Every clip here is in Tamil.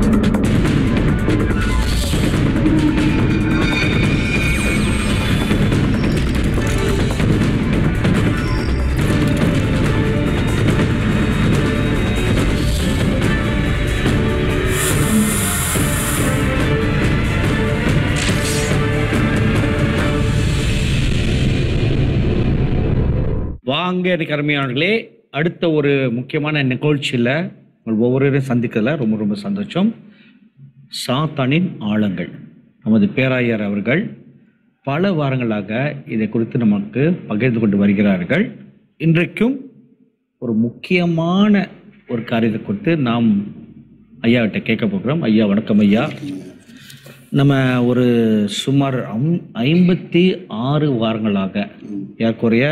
வாங்க எனக்கு அருமையானவர்களே அடுத்த ஒரு முக்கியமான நிகழ்ச்சியில் உங்கள் ஒவ்வொருவரையும் சந்திக்கிறதுல ரொம்ப ரொம்ப சந்தோஷம் சாத்தானின் ஆழங்கள் நமது பேராயர் அவர்கள் பல வாரங்களாக இதை குறித்து நமக்கு பகிர்ந்து கொண்டு வருகிறார்கள் இன்றைக்கும் ஒரு முக்கியமான ஒரு காரியத்தை குறித்து நாம் ஐயாவிட்ட கேட்க போகிறோம் ஐயா வணக்கம் ஐயா நம்ம ஒரு சுமார் ஐம் ஐம்பத்தி ஆறு வாரங்களாக ஏறக்குறைய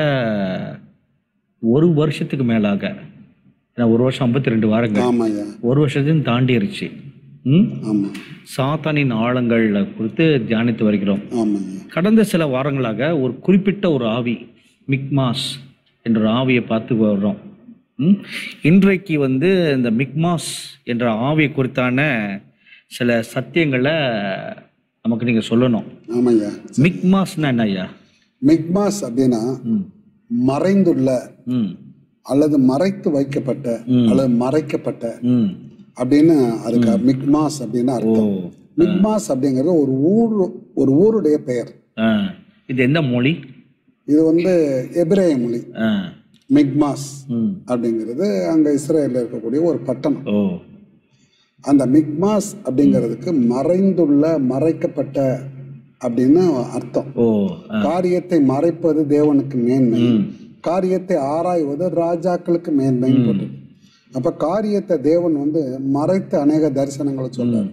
ஒரு வருஷத்துக்கு மேலாக ஏன்னா ஒரு வருஷம் ஐம்பத்தி ரெண்டு வாரங்கள் ஆமா ஐயா ஒரு வருஷத்தையும் தாண்டிருச்சு ம் ஆமா சாத்தானின் ஆழங்கள் குறித்து தியானித்து வருகிறோம் ஆமா ஐயா கடந்த சில வாரங்களாக ஒரு குறிப்பிட்ட ஒரு ஆவி மிக்மாஸ் என்ற ஒரு ஆவியை பார்த்து வர்றோம் ம்? இன்றைக்கு வந்து இந்த மிக்மாஸ் என்ற ஆவியை குறித்தான சில சத்தியங்களை நமக்கு நீங்கள் சொல்லணும் ஆமா ஐயா மிக்மாஸ்னா என்ன ஐயா மிக்மாஸ் அப்படின்னா ம் மறைந்துள்ள ம் அல்லது மறைத்து வைக்கப்பட்ட அல்லது மறைக்கப்பட்ட ம் அப்படின்னு அதுக்கு மிக்மாஸ் அப்படின்னு ஓ அர்த்தம் மிக்மாஸ் அப்படிங்கிறது ஒரு ஊர் ஒரு ஊருடைய பெயர் ஆ இது எந்த மொழி இது வந்து எபிரேய மொழி ஆ மிக்மாஸ் ம் அப்படிங்கிறது அங்க இஸ்ரேலில் இருக்கக்கூடிய ஒரு பட்டணம் ஓ அந்த மிக்மாஸ் அப்படிங்கிறதுக்கு மறைந்துள்ள மறைக்கப்பட்ட அப்படின்னு அர்த்தம் ஓ ஆ காரியத்தை மறைப்பது தேவனுக்கு மேன்மை காரியத்தை ஆராய்வது ராஜாக்களுக்கு மேன்மைன்னு போட்டிருக்கு அப்ப காரியத்தை தேவன் வந்து மறைத்து அநேக தரிசனங்களை சொல்றாரு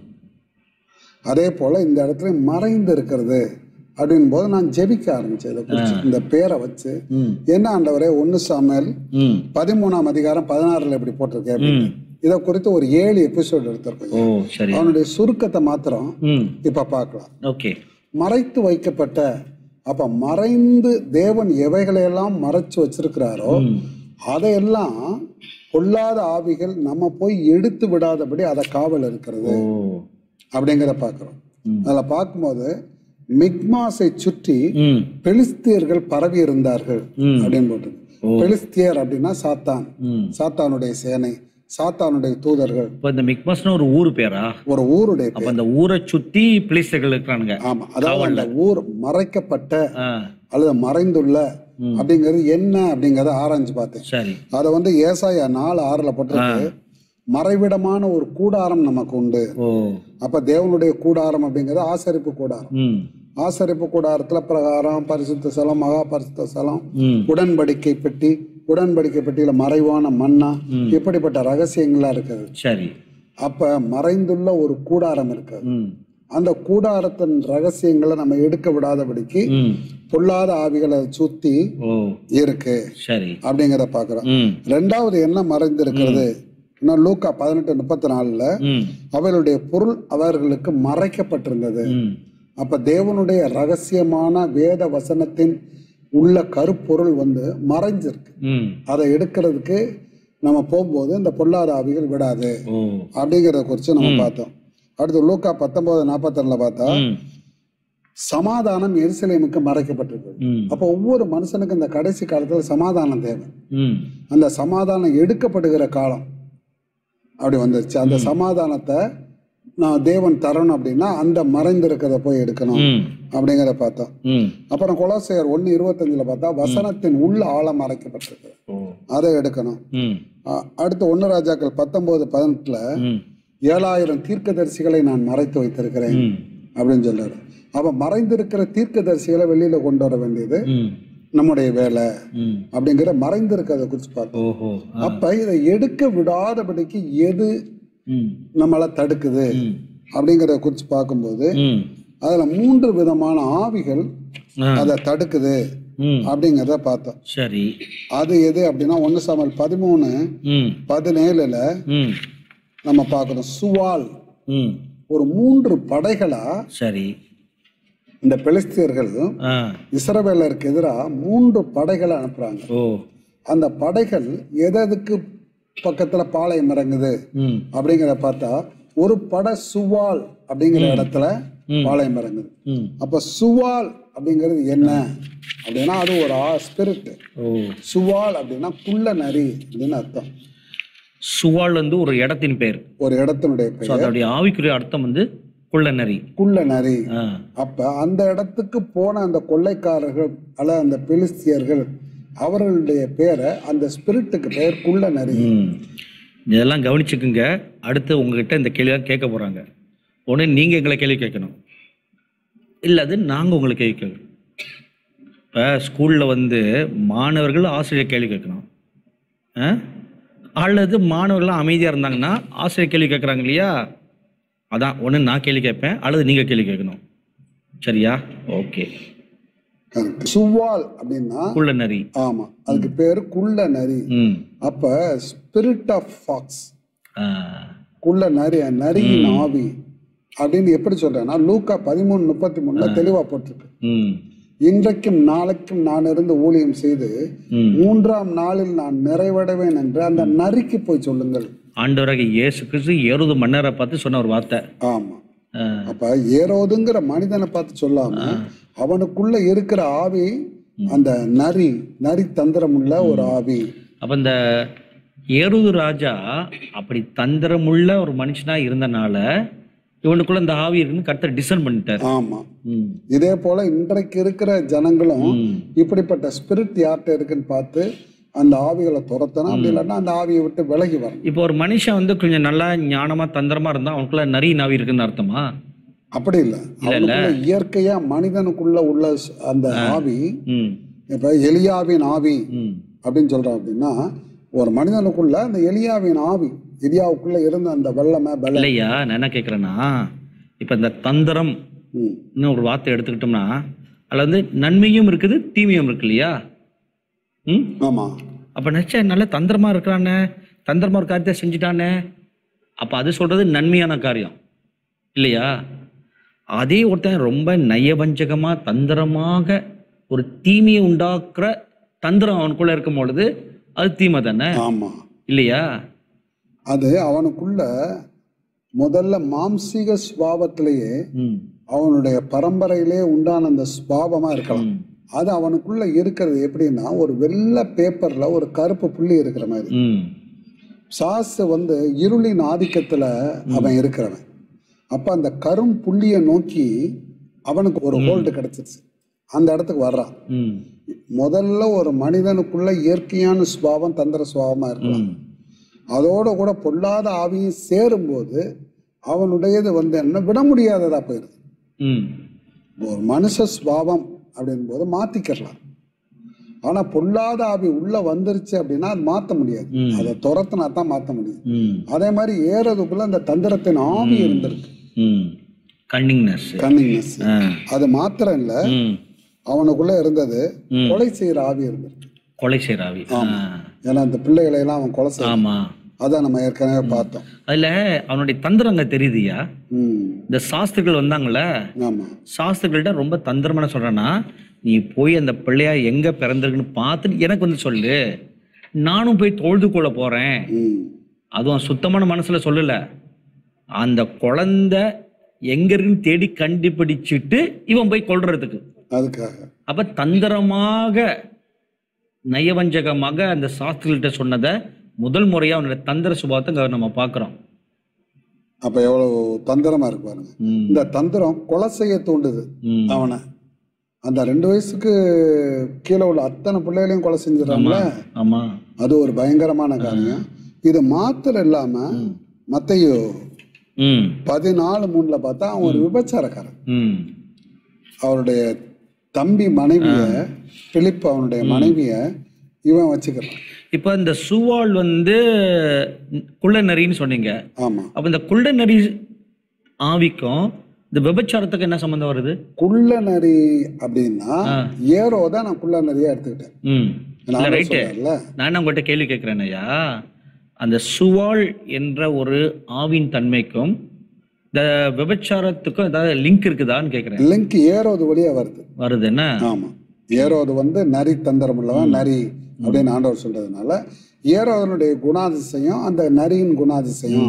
அதே போல இந்த இடத்துல மறைந்து இருக்கிறது அப்படின் போது நான் ஜெபிக்க ஆரம்பிச்சேன் இதை குறிச்சு இந்த பேரை வச்சு ம் என்ன ஆண்டவரே ஒன்னு சாமுவேல் ம் பதிமூணாம் அதிகாரம் பதினாறுல எப்படி போட்டிருக்கேன் அப்படின்னு. இதை குறித்து ஒரு ஏழு எபிசோடு எடுத்திருக்கோம் ஓ சரி அவனுடைய சுருக்கத்தை மாத்திரம் ம் இப்ப பார்க்கலாம் ஓகே மறைத்து வைக்கப்பட்ட அப்ப மறைந்து தேவன் எவைகளையெல்லாம் மறைச்சு வச்சிருக்கிறாரோ ம் அதையெல்லாம் பொல்லாத ஆவிகள் நம்ம போய் எடுத்து விடாதபடி அதை காவல் இருக்கிறது ஓ அப்படிங்கிறத பார்க்கிறோம் ம். அதுல பார்க்கும்போது மிக்மாஸை சுற்றி ம் பெலிஸ்தியர்கள் பரவி இருந்தார்கள் ம். அப்படின்னு போட்டு பெலிஸ்தியர் அப்படின்னா சாத்தான் ம் சாத்தானுடைய சேனை சாத்தானுடைய தூதர்கள் இப்போ இந்த மிக்மஸ்னு ஒரு ஊர் பேரா ஒரு ஊருடைய அப்ப பேர் அந்த ஊரை சுத்தி பிளிஸ்தர்கள் இருக்கிறானுங்க ஆமா அதாவது அந்த ஊர் மறைக்கப்பட்ட ஆ அல்லது மறைந்துள்ள அப்படிங்கிறது என்ன அப்படிங்கறத ஆராய்ஞ்சு பார்த்தேன் சரி அதை வந்து ஏசாயா நாலு ஆறுல போட்டிருக்கு மறைவிடமான ஒரு கூடாரம் நமக்கு உண்டு ஓ அப்ப தேவனுடைய கூடாரம் அப்படிங்கிறது ஆசரிப்பு கூடாரம் ம் ஆசரிப்பு கூடாரத்துல பிரகாரம் பரிசுத்த ஸ்தலம் மகா பரிசுத்த ஸ்தலம் ம் உடன்படிக்கை பெட்டி உடன்படிக்கை பெட்டியில மறைவான மண்ணா இப்படிப்பட்ட ரகசியங்களா இருக்குது சரி அப்ப மறைந்துள்ள ஒரு கூடாரம் இருக்குது ம் அந்த கூடாரத்தின் ரகசியங்களை நம்ம எடுக்க விடாதபடிக்கு ம் பொல்லாத ஆவிகளை சுத்தி ஓ இருக்கு சரி அப்படிங்கிறத பாக்குறோம் ம் ரெண்டாவது என்ன மறைந்திருக்கிறது இன்னும் லூக்கா பதினெட்டு முப்பத்தி நாலுல ம் அவர்களுடைய பொருள் அவர்களுக்கு மறைக்கப்பட்டிருந்தது ம் அப்ப தேவனுடைய ரகசியமான வேத வசனத்தின் உள்ள கருப்பொருள் வந்து மறைஞ்சிருக்கு ம் அதை எடுக்கிறதுக்கு நம்ம போகும்போது இந்த பொல்லாத ஆவிகள் விடாது ஓ அப்படிங்கிறத குறித்து நம்ம பார்த்தோம் அடுத்து லூக்கா பத்தொன்பது நாற்பத்தி பார்த்தா ம் சமாதானம் எருசலேமுக்கு மறைக்கப்பட்டிருக்கு ம் அப்போ ஒவ்வொரு மனுஷனுக்கும் இந்த கடைசி காலத்துல சமாதானம் தேவை ம் அந்த சமாதானம் எடுக்கப்படுகிற காலம் அப்படி வந்துருச்சு அந்த சமாதானத்தை நான் தேவன் தரணும் அப்படின்னா அந்த மறைந்திருக்கிறத போய் எடுக்கணும் ம் அப்படிங்கிறத பார்த்தோம் ம் அப்புறம் கொலாசையர் ஒன்று இருபத்தஞ்சில் பார்த்தா வசனத்தின் உள்ள ஆழம் மறைக்கப்பட்டிருக்கு ஓ அதை எடுக்கணும் ம் அ- அடுத்து ஒன்று ராஜாக்கள் பத்தொன்பது பதினெட்டுல ம் ஏழாயிரம் தீர்க்கதரிசிகளை நான் மறைத்து வைத்திருக்கிறேன் ம் அப்படின்னு சொல்றாரு அப்ப மறைந்திருக்கிற தீர்க்கதரிசிகளை வெளியில கொண்டு வர வேண்டியது ம் நம்முடைய வேலை ம் அப்படிங்கிற மறைந்திருக்கிறத குறித்து பார்த்தோம் ஓஹோ ஆ. அப்ப இதை எடுக்க விடாதபடிக்கு எது ம் நம்மளை தடுக்குது ம் அப்படிங்கிறத குறித்து பார்க்கும்போது ம் அதுல மூன்று விதமான ஆவிகள் ஆ அதை தடுக்குது ம் அப்படிங்கிறத பார்த்தோம் சரி அது எது அப்படின்னா ஒன்று சாமல் பதிமூணு ம் பதினேழுல ம் நம்ம பார்க்கணும் சுவால் ம் ஒரு மூன்று படைகளா சரி இந்த பெலிஸ்தியர்கள் ஆ இஸ்ரவேலருக்கு எதிராக மூன்று படைகளை அனுப்புறாங்க ஓ அந்த படைகள் எதற்கு பக்கத்துல பாளையம் இறங்குது ம் அப்படிங்கிறத பார்த்தா ஒரு பட சுவால் அப்படிங்கிற இடத்துல பாளையம் இறங்குது ம் அப்ப சுவால் அப்படிங்கிறது என்ன அப்படின்னா அது ஒரு ஸ்பிரிட் ஓ சுவால் அப்படின்னா குள்ள நரி அப்படின்னு அர்த்தம் சுவால் வந்து ஒரு இடத்தின் பேர் ஒரு இடத்தினுடைய ஸோ பெயர் அதோடைய ஆவிக்குரிய அர்த்தம் வந்து குள்ளநரி குள்ள நரி ஆ அப்ப அந்த இடத்துக்கு போன அந்த கொள்ளைக்காரர்கள் அல்ல அந்த பெலிஸ்தியர்கள் அவர்களுடைய பேரை அந்த ஸ்பிரிட்டுக்கு பெயர் குள்ள நரி ம் இதெல்லாம் கவனிச்சுக்குங்க அடுத்து உங்ககிட்ட இந்த கேள்வியாக கேட்க போகிறாங்க ஒன்று நீங்கள் எங்களை கேள்வி கேட்கணும் இல்லை அது நாங்கள் உங்களை கேள்வி கேட்கணும் இப்போ ஸ்கூலில் வந்து மாணவர்கள் ஆசிரியர் கேள்வி கேட்கணும் ஆ? அல்லது மாணவர்கள்லாம் அமைதியாக இருந்தாங்கன்னா ஆசிரியர் கேள்வி கேட்குறாங்க இல்லையா அதான் ஒன்று நான் கேள்வி கேட்பேன் அல்லது நீங்கள் கேள்வி கேட்கணும் சரியா ஓகே Correct. சுவால் அப்படின்னா குள்ள நரி ஆமா அதுக்கு பேரு குள்ள நரி ம் அப்ப ஸ்பிரிட் ஆஃப் ஃபாக்ஸ் ஆ. குள்ள நரி நரியின் ஆவி அப்படின்னு எப்படி சொல்றேன்னா லூக்கா பதிமூணு முப்பத்தி மூணுல தெளிவா போட்டிருக்கு ம் இன்றைக்கும் நாளைக்கும் நான் இருந்து ஊழியம் செய்து ம் மூன்றாம் நாளில் நான் நிறைவடைவேன் என்று அந்த நரிக்கு போய் சொல்லுங்கள் ஆண்டவராக இயேசு கிறிஸ்து ஏறுது மன்னரை பார்த்து சொன்ன ஒரு வார்த்தை ஆமா ஆ, அப்ப ஏரோதுங்கிற மனிதனை பார்த்து சொல்லாம அவனுக்குள்ள இருக்கிற ஆவி அந்த நரி நரி தந்திரம் உள்ள ஒரு ஆவி அப்ப இந்த ஏறுது ராஜா அப்படி தந்திரமுள்ள ஒரு மனுஷனா இருந்தனால இவனுக்குள்ள இந்த ஆவி இருக்குன்னு கருத்தை டிசைன் பண்ணிட்டாரு ஆமா ம், இதே போல இன்றைக்கு இருக்கிற ஜனங்களும் ம், இப்படிப்பட்ட ஸ்பிரிட் யார்கிட்ட இருக்குன்னு பார்த்து அந்த ஆவிகளை துரத்தணும் அப்படி இல்லைன்னா அந்த ஆவியை விட்டு விலகி வரணும் இப்போ ஒரு மனுஷன் வந்து கொஞ்சம் நல்லா ஞானமா தந்திரமா இருந்தா அவனுக்குள்ள நரி நாவி இருக்குன்னு அர்த்தமா அப்படி இல்லை அவனுக்குள்ள இயற்கையா மனிதனுக்குள்ள உள்ள ஸ்- அந்த ஆவி ம் இப்ப எலியாவின் ஆவி ம் அப்படின்னு சொல்றோம் அப்படின்னா ஒரு மனிதனுக்குள்ள அந்த எலியாவின் ஆவி எலியாவுக்குள்ள இருந்த அந்த வெள்ளமை பல இல்லையா நான் என்ன கேட்குறேன்னா இப்போ இந்த தந்திரம் ம் இன்னும் ஒரு வார்த்தை எடுத்துக்கிட்டோம்னா அதில் வந்து நன்மையும் இருக்குது தீமையும் இருக்கு இல்லையா ம் ஆமா அப்போ நினச்சா நல்ல தந்திரமா இருக்கிறானே தந்திரமா ஒரு காரியத்தை செஞ்சுட்டானே அப்போ அது சொல்றது நன்மையான காரியம் இல்லையா அதே ஒருத்தன் ரொம்ப நயவஞ்சகமா தந்திரமாக ஒரு தீமையை உண்டாக்குற தந்திரம் அவனுக்குள்ள இருக்கும் பொழுது அது தீமை தானே ஆமா இல்லையா அது அவனுக்குள்ள முதல்ல மாம்சீக சுபாவத்திலேயே ம் அவனுடைய பரம்பரையிலே உண்டான அந்த சுபாவமா இருக்கலாம் ம், அது அவனுக்குள்ள இருக்கிறது எப்படின்னா ஒரு வெள்ளை பேப்பர்ல ஒரு கருப்பு புள்ளி இருக்கிற மாதிரி ம் சாசு வந்து இருளின் ஆதிக்கத்துல அவன் இருக்கிறவன் அப்ப அந்த கரும் புள்ளியை நோக்கி அவனுக்கு ஒரு ஹோல்டு கிடைச்சிருச்சு அந்த இடத்துக்கு வர்றான் ம் முதல்ல ஒரு மனிதனுக்குள்ள இயற்கையான சுபாவம் தந்திர சுபாவமா இருக்கலாம் ம் அதோட கூட பொல்லாத ஆவியும் சேரும்போது அவனுடையது வந்து என்ன விட முடியாததா போயிடுது ம் ஒரு மனுஷ சுபாவம் அப்படின் போது மாத்திக்கிறலாம் ஆனா பொல்லாத ஆவி உள்ள வந்துருச்சு அப்படின்னா அது மாத்த முடியாது ம். அதை துரத்துனா தான் மாத்த முடியும் ம் அதே மாதிரி ஏறதுக்குள்ள அந்த தந்திரத்தின் ஆவி இருந்திருக்கு ம் கன்னிங்னஸ் கன்னிங்னஸ் ஆ அது மாத்திரம் இல்ல ம் அவனுக்குள்ள இருந்தது ம். கொலை செய்யற ஆவி இருந்திருக்கு கொலை செய்கிறாவி ஆ ஏன்னா அந்த பிள்ளைகளை எல்லாம் அவன் கொலை செய்ய ஆமா அதான் நம்ம ஏற்கனவே பார்த்தோம் அதுல அவனுடைய தந்திரம் அங்க தெரியுதுயா ம் இந்த சாஸ்திரிகள் வந்தாங்கல்ல ஆமா சாஸ்திரிகள்கிட்ட ரொம்ப தந்திரமான சொல்றேன்னா நீ போய் அந்த பிள்ளையா எங்க பிறந்திருக்குன்னு பார்த்துட்டு எனக்கு வந்து சொல்லு நானும் போய் தொழுது கொள்ள போறேன் ம் அதுவும் சுத்தமான மனசுல சொல்லல அந்த குழந்தை எங்க இருக்குன்னு தேடி கண்டுபிடிச்சிட்டு இவன் போய் கொல்றதுக்கு அதுக்காக அப்ப தந்திரமாக நயவஞ்சகமாக அந்த சாஸ்திரிகள்கிட்ட சொன்னதை முதல் முறையா அவனுடைய தந்திர சுபாவத்தை இங்க நம்ம பார்க்கிறோம் அப்ப எவ்வளவு தந்திரமா இருக்கு பாருங்க ம், இந்த தந்திரம் கொலை செய்ய தூண்டுது ம். அவனை அந்த ரெண்டு வயசுக்கு கீழே உள்ள அத்தனை பிள்ளைகளையும் கொலை செஞ்சிடறாங்கள ஆமா அது ஒரு பயங்கரமான காரியம் இது மாத்திரம் இல்லாம மத்தையோ ம் பதினாலு மூணுல பார்த்தா அவன் ஒரு விபச்சாரக்காரன் ம் அவருடைய தம்பி மனைவிய பிலிப் அவனுடைய மனைவிய இவன் வச்சுக்கிறான் இப்போ இந்த சுவால் வந்து குள்ள நரின்னு சொன்னீங்க ஆமா அப்ப இந்த குள்ள நரி ஆவிக்கும் இந்த விபச்சாரத்துக்கு என்ன சம்பந்தம் வருது குள்ள நரி அப்படின்னா ஆ. ஏரோ தான் நான் குள்ள நரியா எடுத்துக்கிட்டேன் ம் நான் இல்லை ரைட்டு சொல்றேன்ல நான் என்ன உங்கள்கிட்ட கேள்வி கேட்குறேன் ஐயா அந்த சுவால் என்ற ஒரு ஆவின் தன்மைக்கும் இந்த விபச்சாரத்துக்கும் ஏதாவது லிங்க் இருக்குதான்னு கேட்குறேன் லிங்க் ஏரோது வழியா வருது வருது என்ன ஆமா ஏரோது வந்து நரி தந்திரம் உள்ளவன் நரி அப்படின்னு ஆண்டவர் சொல்றதுனால ஏரோதனுடைய குணாதிசயம் அந்த நரியின் குணாதிசயம் ம்.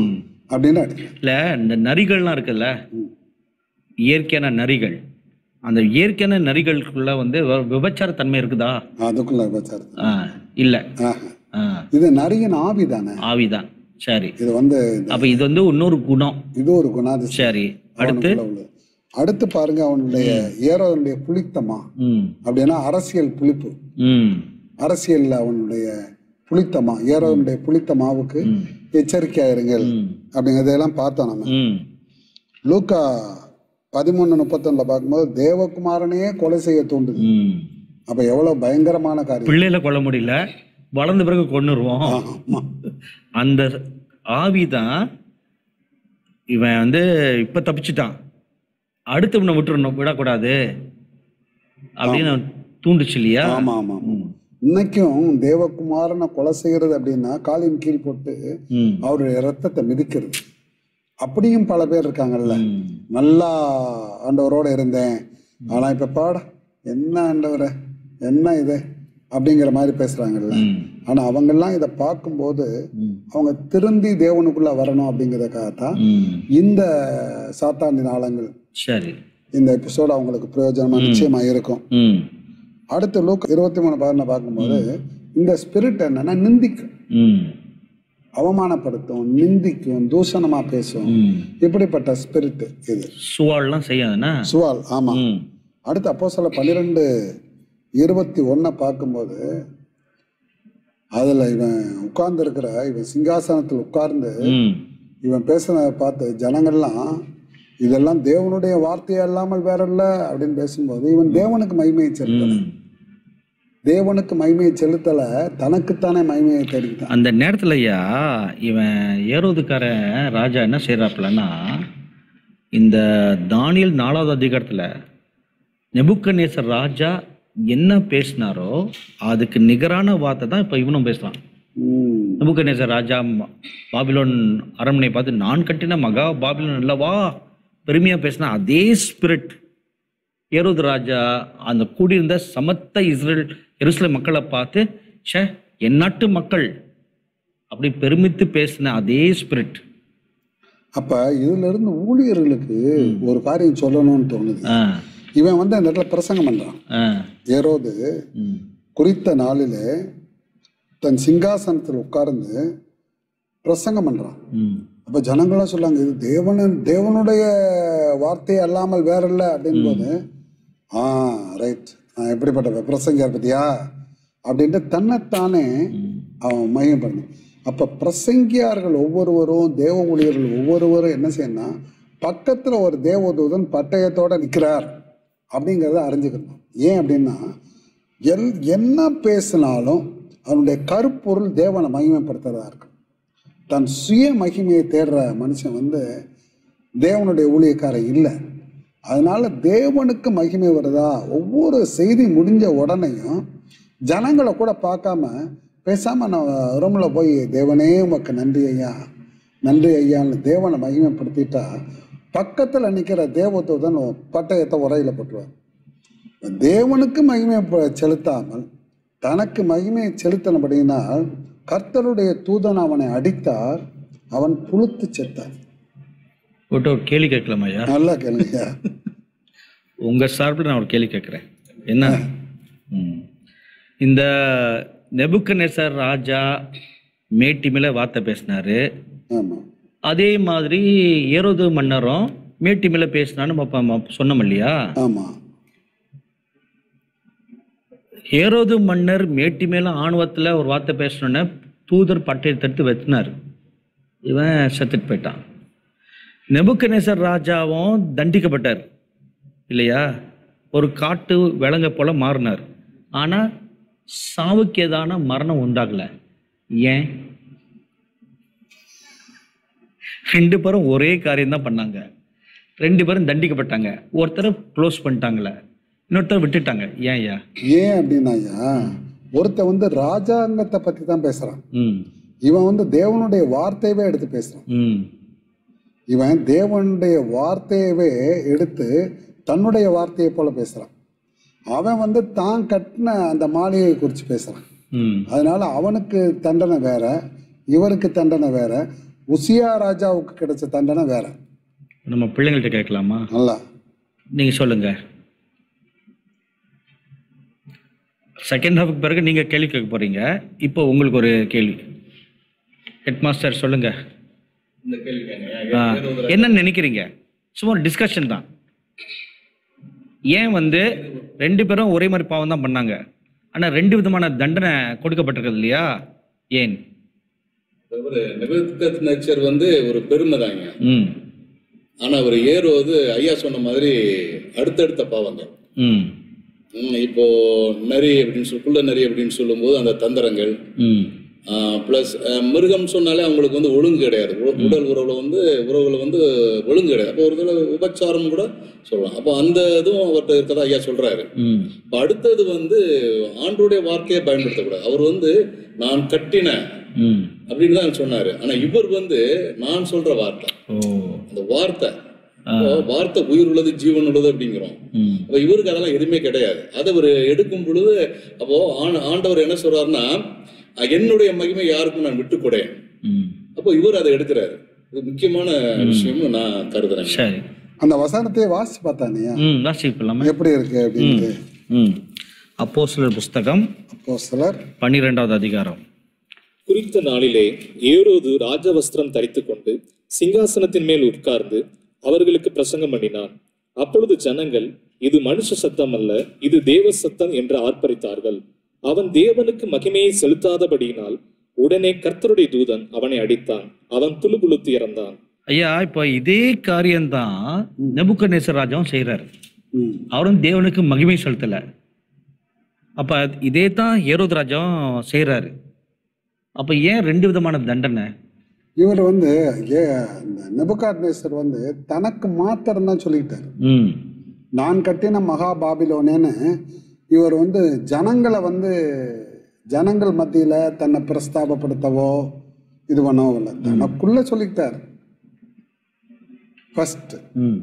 அப்படின்னு எடுத்துக்கலாம் இல்லை இந்த நரிகள்லாம் இருக்குல்ல ம். இயற்கையான நரிகள் அந்த இயற்கையான நரிகளுக்குள்ள வந்து வ- விபச்சார தன்மை இருக்குதா அதுக்குள்ள விபச்சாரம் ஆ இல்லை ஆஹா. ஆ இது நரியின் ஆவி தானே ஆவிதான் சரி இது வந்து அப்ப இது வந்து இன்னொரு குணம் இது ஒரு குணாதிசயம் சரி அடுத்து அவனுக்குள்ள உள்ளது அடுத்து பாருங்க அவனுடைய ஏரோதனுடைய புளித்தமா ம் அப்படின்னா அரசியல் புளிப்பு ம் அரசியல்ல அவனுடைய புளித்தமா ஏரோதனுடைய புளித்த மாவுக்கு ம். எச்சரிக்கையாயிருங்கள் ம் அப்படிங்கிறதையெல்லாம் பார்த்தோம் நம்ம ம் லூக்கா பதிமூணு முப்பத்தொன்னுல பார்க்கும்போது தேவகுமாரனையே கொலை செய்ய தூண்டுது ம் அப்ப எவ்வளவு பயங்கரமான காரியம் பிள்ளையில கொல்ல முடியல வளர்ந்த பிறகு கொன்னுருவோம் ஆமா. அந்த ஆவி தான் இவன் வந்து இப்ப தப்பிச்சிட்டான் அடுத்தவனை விட்டுறணும் விடக்கூடாது அப்படின்னு தூண்டுச்சு இல்லையா ஆமா ஆமா ஆமா. இன்னைக்கும் தேவகுமாரனை கொலை செய்யறது அப்படின்னா காலின் கீழ் போட்டு ம் அவருடைய ரத்தத்தை மிதிக்கிறது அப்படியும் பல பேர் இருக்காங்கல்ல ம். நல்லா ஆண்டவரோட இருந்தேன் ஆனா இப்ப பாட என்ன ஆண்டவரே என்ன இது அப்படிங்கிற மாதிரி பேசுறாங்கல்ல ம். ஆனா அவங்கெல்லாம் இதை பார்க்கும்போது ம். அவங்க திருந்தி தேவனுக்குள்ள வரணும் அப்படிங்கிறதுக்காகத்தான் ம். இந்த சாத்தானின் ஆழங்கள் சரி இந்த எபிசோடு அவங்களுக்கு பிரயோஜனமா நிச்சயமா இருக்கும் ம் அடுத்து லூக் இருபத்தி மூணு பதின பார்க்கும்போது இந்த ஸ்பிரிட் என்னன்னா நிந்திக்கும் ம் அவமானப்படுத்தும் நிந்திக்கும் தூஷணமா பேசும் ம் இப்படிப்பட்ட ஸ்பிரிட் இது சுவால்லாம் செய்யாதுன்னா சுவால் ஆமா ம் அடுத்து அப்போ சில பன்னிரெண்டு இருபத்தி ஒன்றை பார்க்கும்போது அதில் இவன் உட்கார்ந்து இருக்கிற இவன் சிங்காசனத்தில் உட்கார்ந்து ம் இவன் பேசுனதை பார்த்து ஜனங்கள்லாம் இதெல்லாம் தேவனுடைய வார்த்தையே அல்லாமல் வேற இல்லை அப்படின்னு பேசும்போது இவன் தேவனுக்கு மகிமையை செலுத்தல ம். தேவனுக்கு மகிமையை செலுத்தல தனக்குத்தானே மகிமையை தேடிக்கிட்டான் அந்த நேரத்துல ஐயா இவன் ஏரோதுக்காரன் ராஜா என்ன செய்யறாப்புலன்னா இந்த தானியல் நாலாவது அதிகாரத்துல நெபுக்கநேசர் ராஜா என்ன பேசினாரோ அதுக்கு நிகரான வார்த்தை தான் இப்போ இவனும் பேசுறான் ம். நெபுக்கநேசர் ராஜா ம- பாபிலோன் அரண்மனை பார்த்து நான் கட்டின மகா பாபிலோன் அல்லவா பெருமையா பேசினா அதே ஸ்பிரிட் ஏரோது ராஜா அந்த கூடியிருந்த சமத்த இஸ்ரேல் எருசலேம் மக்களை பார்த்து ச்சே என் நாட்டு மக்கள் அப்படி பெருமித்து பேசின அதே ஸ்பிரிட் அப்ப இதுல இருந்து ஊழியர்களுக்கு ஒரு காரியம் சொல்லணும்னு தோணுது ஆ இவன் வந்து அந்த இடத்துல பிரசங்கம் பண்றான் ஆ ஏரோது ம் குறித்த நாளிலே தன் சிங்காசனத்தில் உட்கார்ந்து பிரசங்கம் பண்றான் ம் அப்ப ஜனங்களாம் சொல்லாங்க இது தேவனன் தேவனுடைய வார்த்தை அல்லாமல் வேற இல்லை அப்படின் போது ஆ ரைட் எப்படிப்பட்ட பிரசங்கியார் பத்தியா அப்படின்ட்டு தன்னைத்தானே அவன் மையம் பண்ணு அப்ப பிரசங்கியார்கள் ஒவ்வொருவரும் தேவ ஊழியர்கள் ஒவ்வொருவரும் என்ன செய்யணும் பக்கத்துல ஒரு தேவதூதன் பட்டயத்தோட நிற்கிறார் அப்படிங்கிறத அறிஞ்சுக்கணும் ஏன் அப்படின்னா எல் என்ன பேசினாலும் அவனுடைய கருப்பொருள் தேவனை மகிமைப்படுத்துறதா இருக்கும் தன் சுய மகிமையை தேடுற மனுஷன் வந்து தேவனுடைய ஊழியக்காரன் இல்லை அதனால தேவனுக்கு மகிமை வருதா ஒவ்வொரு செய்தி முடிஞ்ச உடனேயும் ஜனங்களை கூட பார்க்காம பேசாம நான் ரூம்ல போய் தேவனே உமக்கு நன்றி ஐயா நன்றி ஐயான்னு தேவனை மகிமைப்படுத்திட்டா பக்கத்துல நிக்கிற தேவதூதன் பட்டயத்தை உரையில போட்டுருவார் தேவனுக்கு மகிமை ப- செலுத்தாமல் தனக்கு மகிமையை செலுத்தினபடியினால் கர்த்தருடைய தூதன் அவனை அடித்தார் அவன் புழுத்து செத்தான் விட்டு ஒரு கேள்வி கேட்கலாமா ஐயா நல்லா கேளுங்க உங்க சார்பில் நான் ஒரு கேள்வி கேட்குறேன் என்ன ம். இந்த நெபுக்கநேசர் ராஜா மேட்டி மேல வார்த்தை பேசினாரு ஆமா அதே மாதிரி ஏரோது மன்னரும் மேட்டி மேல பேசினான்னு நம்ம ப- ம- சொன்னோம் இல்லையா ஆமா ஏரோது மன்னர் மேட்டி மேல ஆணவத்துல ஒரு வார்த்தை பேசணுன்னு தூதர் பட்டயத்தை எடுத்து வெட்டினார் இவன் செத்துட்டு போயிட்டான் நெபுக்கநேசர் ராஜாவும் தண்டிக்கப்பட்டார் இல்லையா ஒரு காட்டு விலங்க போல மாறினார் ஆனா சாவுக்கு ஏதான மரணம் உண்டாகல ஏன் ரெண்டு பேரும் ஒரே காரியம் தான் பண்ணாங்க ரெண்டு பேரும் தண்டிக்கப்பட்டாங்க ஒருத்தரை க்ளோஸ் பண்ணிட்டாங்களே இன்னொருத்தர் விட்டுட்டாங்க ஏன் ஐயா ஏன் அப்படின்னா ஐயா ஒருத்தன் வந்து ராஜாங்கத்தை பத்தி தான் பேசுறான் ம் இவன் வந்து தேவனுடைய வார்த்தையவே எடுத்து பேசுறான் ம் இவன் தேவனுடைய வார்த்தையவே எடுத்து தன்னுடைய வார்த்தையை போல பேசுறான் அவன் வந்து தான் கட்டின அந்த மாளிகையை குறித்து பேசுறான் ம் அதனால அவனுக்கு தண்டனை வேற இவருக்கு தண்டனை வேற உசியா ராஜாவுக்கு கிடைச்ச தண்டனை வேற நம்ம பிள்ளைங்கள்ட்ட கேட்கலாமா நல்லா நீங்க சொல்லுங்க செகண்ட் ஹாஃபுக்கு பிறகு நீங்க கேள்வி கேட்க போறீங்க இப்போ உங்களுக்கு ஒரு கேள்வி ஹெட் மாஸ்டர் சொல்லுங்க இந்த கேள்வி ஆ, என்னன்னு நினைக்கிறீங்க சும்மா ஒரு டிஸ்கஷன் தான் ஏன் வந்து ரெண்டு பேரும் ஒரே மாதிரி பாவம் தான் பண்ணாங்க ஆனா ரெண்டு விதமான தண்டனை கொடுக்கப்பட்டிருக்குது இல்லையா ஏன் ஒரு நிபுக்கத் நேச்சர் வந்து ஒரு பெருமை தாங்க ம் ஆனா அவர் ஏறுவது ஐயா சொன்ன மாதிரி அடுத்தடுத்த பாவங்க ம் ம், இப்போ நரி அப்படின்னு சொல்லி குள்ள நரி அப்படின்னு சொல்லும்போது அந்த தந்திரங்கள் ம் ப்ளஸ் மிருகம் சொன்னாலே அவங்களுக்கு வந்து ஒழுங்கு கிடையாது உ- உடல் உறவுல வந்து உறவுல வந்து ஒழுங்கு கிடையாது அப்போ ஒரு தடவை விபச்சாரம் கூட சொல்லலாம் அப்போ அந்த இதுவும் அவர்கிட்ட இருக்கதா ஐயா சொல்றாரு ம் இப்போ அடுத்தது வந்து ஆண்டோடைய வார்த்தையை பயன்படுத்தக்கூடாது அவர் வந்து நான் கட்டின ம் அப்படின்னு தான் சொன்னாரு ஆனா இவர் வந்து நான் சொல்ற வார்த்தை ஓ அந்த வார்த்தை அப்போ வார்த்தை உயிர் உள்ளது ஜீவன் உள்ளது அப்படிங்கிறோம் ம் அப்ப இவருக்கு அதெல்லாம் எதுவுமே கிடையாது அதை அவர் எடுக்கும் பொழுது அப்போ ஆண்- ஆண்டவர் என்ன சொல்றாருன்னா "அஹ், என்னுடைய மகிமை யாருக்கும் நான் விட்டு கொடேன் ம் அப்போ இவர் அதை எடுக்கிறாரு இது முக்கியமான விஷயம்னு நான் கருதுறேன் சரி அந்த வசனத்தையே வாசிச்சு பார்த்தானியா ம் வாசிக்கலாமா எப்படி இருக்கு அப்படின்ட்டு ம் அப்போஸ்தலர் புஸ்தகம் அப்போ சிலர் பன்னிரெண்டாவது அதிகாரம் குறித்த நாளிலே ஏரோது ராஜவஸ்திரம் தரித்துக் கொண்டு சிங்காசனத்தின் மேல் உட்கார்ந்து அவர்களுக்கு பிரசங்கம் பண்ணினான் அப்பொழுது ஜனங்கள் இது மனுஷ சத்தம் அல்ல இது தேவ சத்தம் என்று ஆர்ப்பரித்தார்கள் அவன் தேவனுக்கு மகிமையை செலுத்தாதபடியினால் உடனே கர்த்தருடைய தூதன் அவனை அடித்தான் அவன் துளுபுளுத்து இறந்தான் ஐயா இப்போ இதே காரியம்தான் நெபுக்கநேசர் ராஜாவும் செய்கிறார் ம் அவரும் தேவனுக்கு மகிமை செலுத்தல அப்ப இதே தான் ஏரோது ராஜாவும் செய்கிறாரு அப்ப ஏன் ரெண்டு விதமான தண்டனை இவர் வந்து ஏ இந்த நெபுகாட்நேசர் வந்து தனக்கு மாத்திரம் தான் சொல்லிக்கிட்டாரு ம் நான் கட்டின மகா பாபிலோனேன்னு இவர் வந்து ஜனங்களை வந்து ஜனங்கள் மத்தியில தன்னை பிரஸ்தாபப்படுத்தவோ இது பண்ணவோ இல்லை தனக்குள்ள சொல்லிக்கிட்டார் ஃபர்ஸ்ட் ம்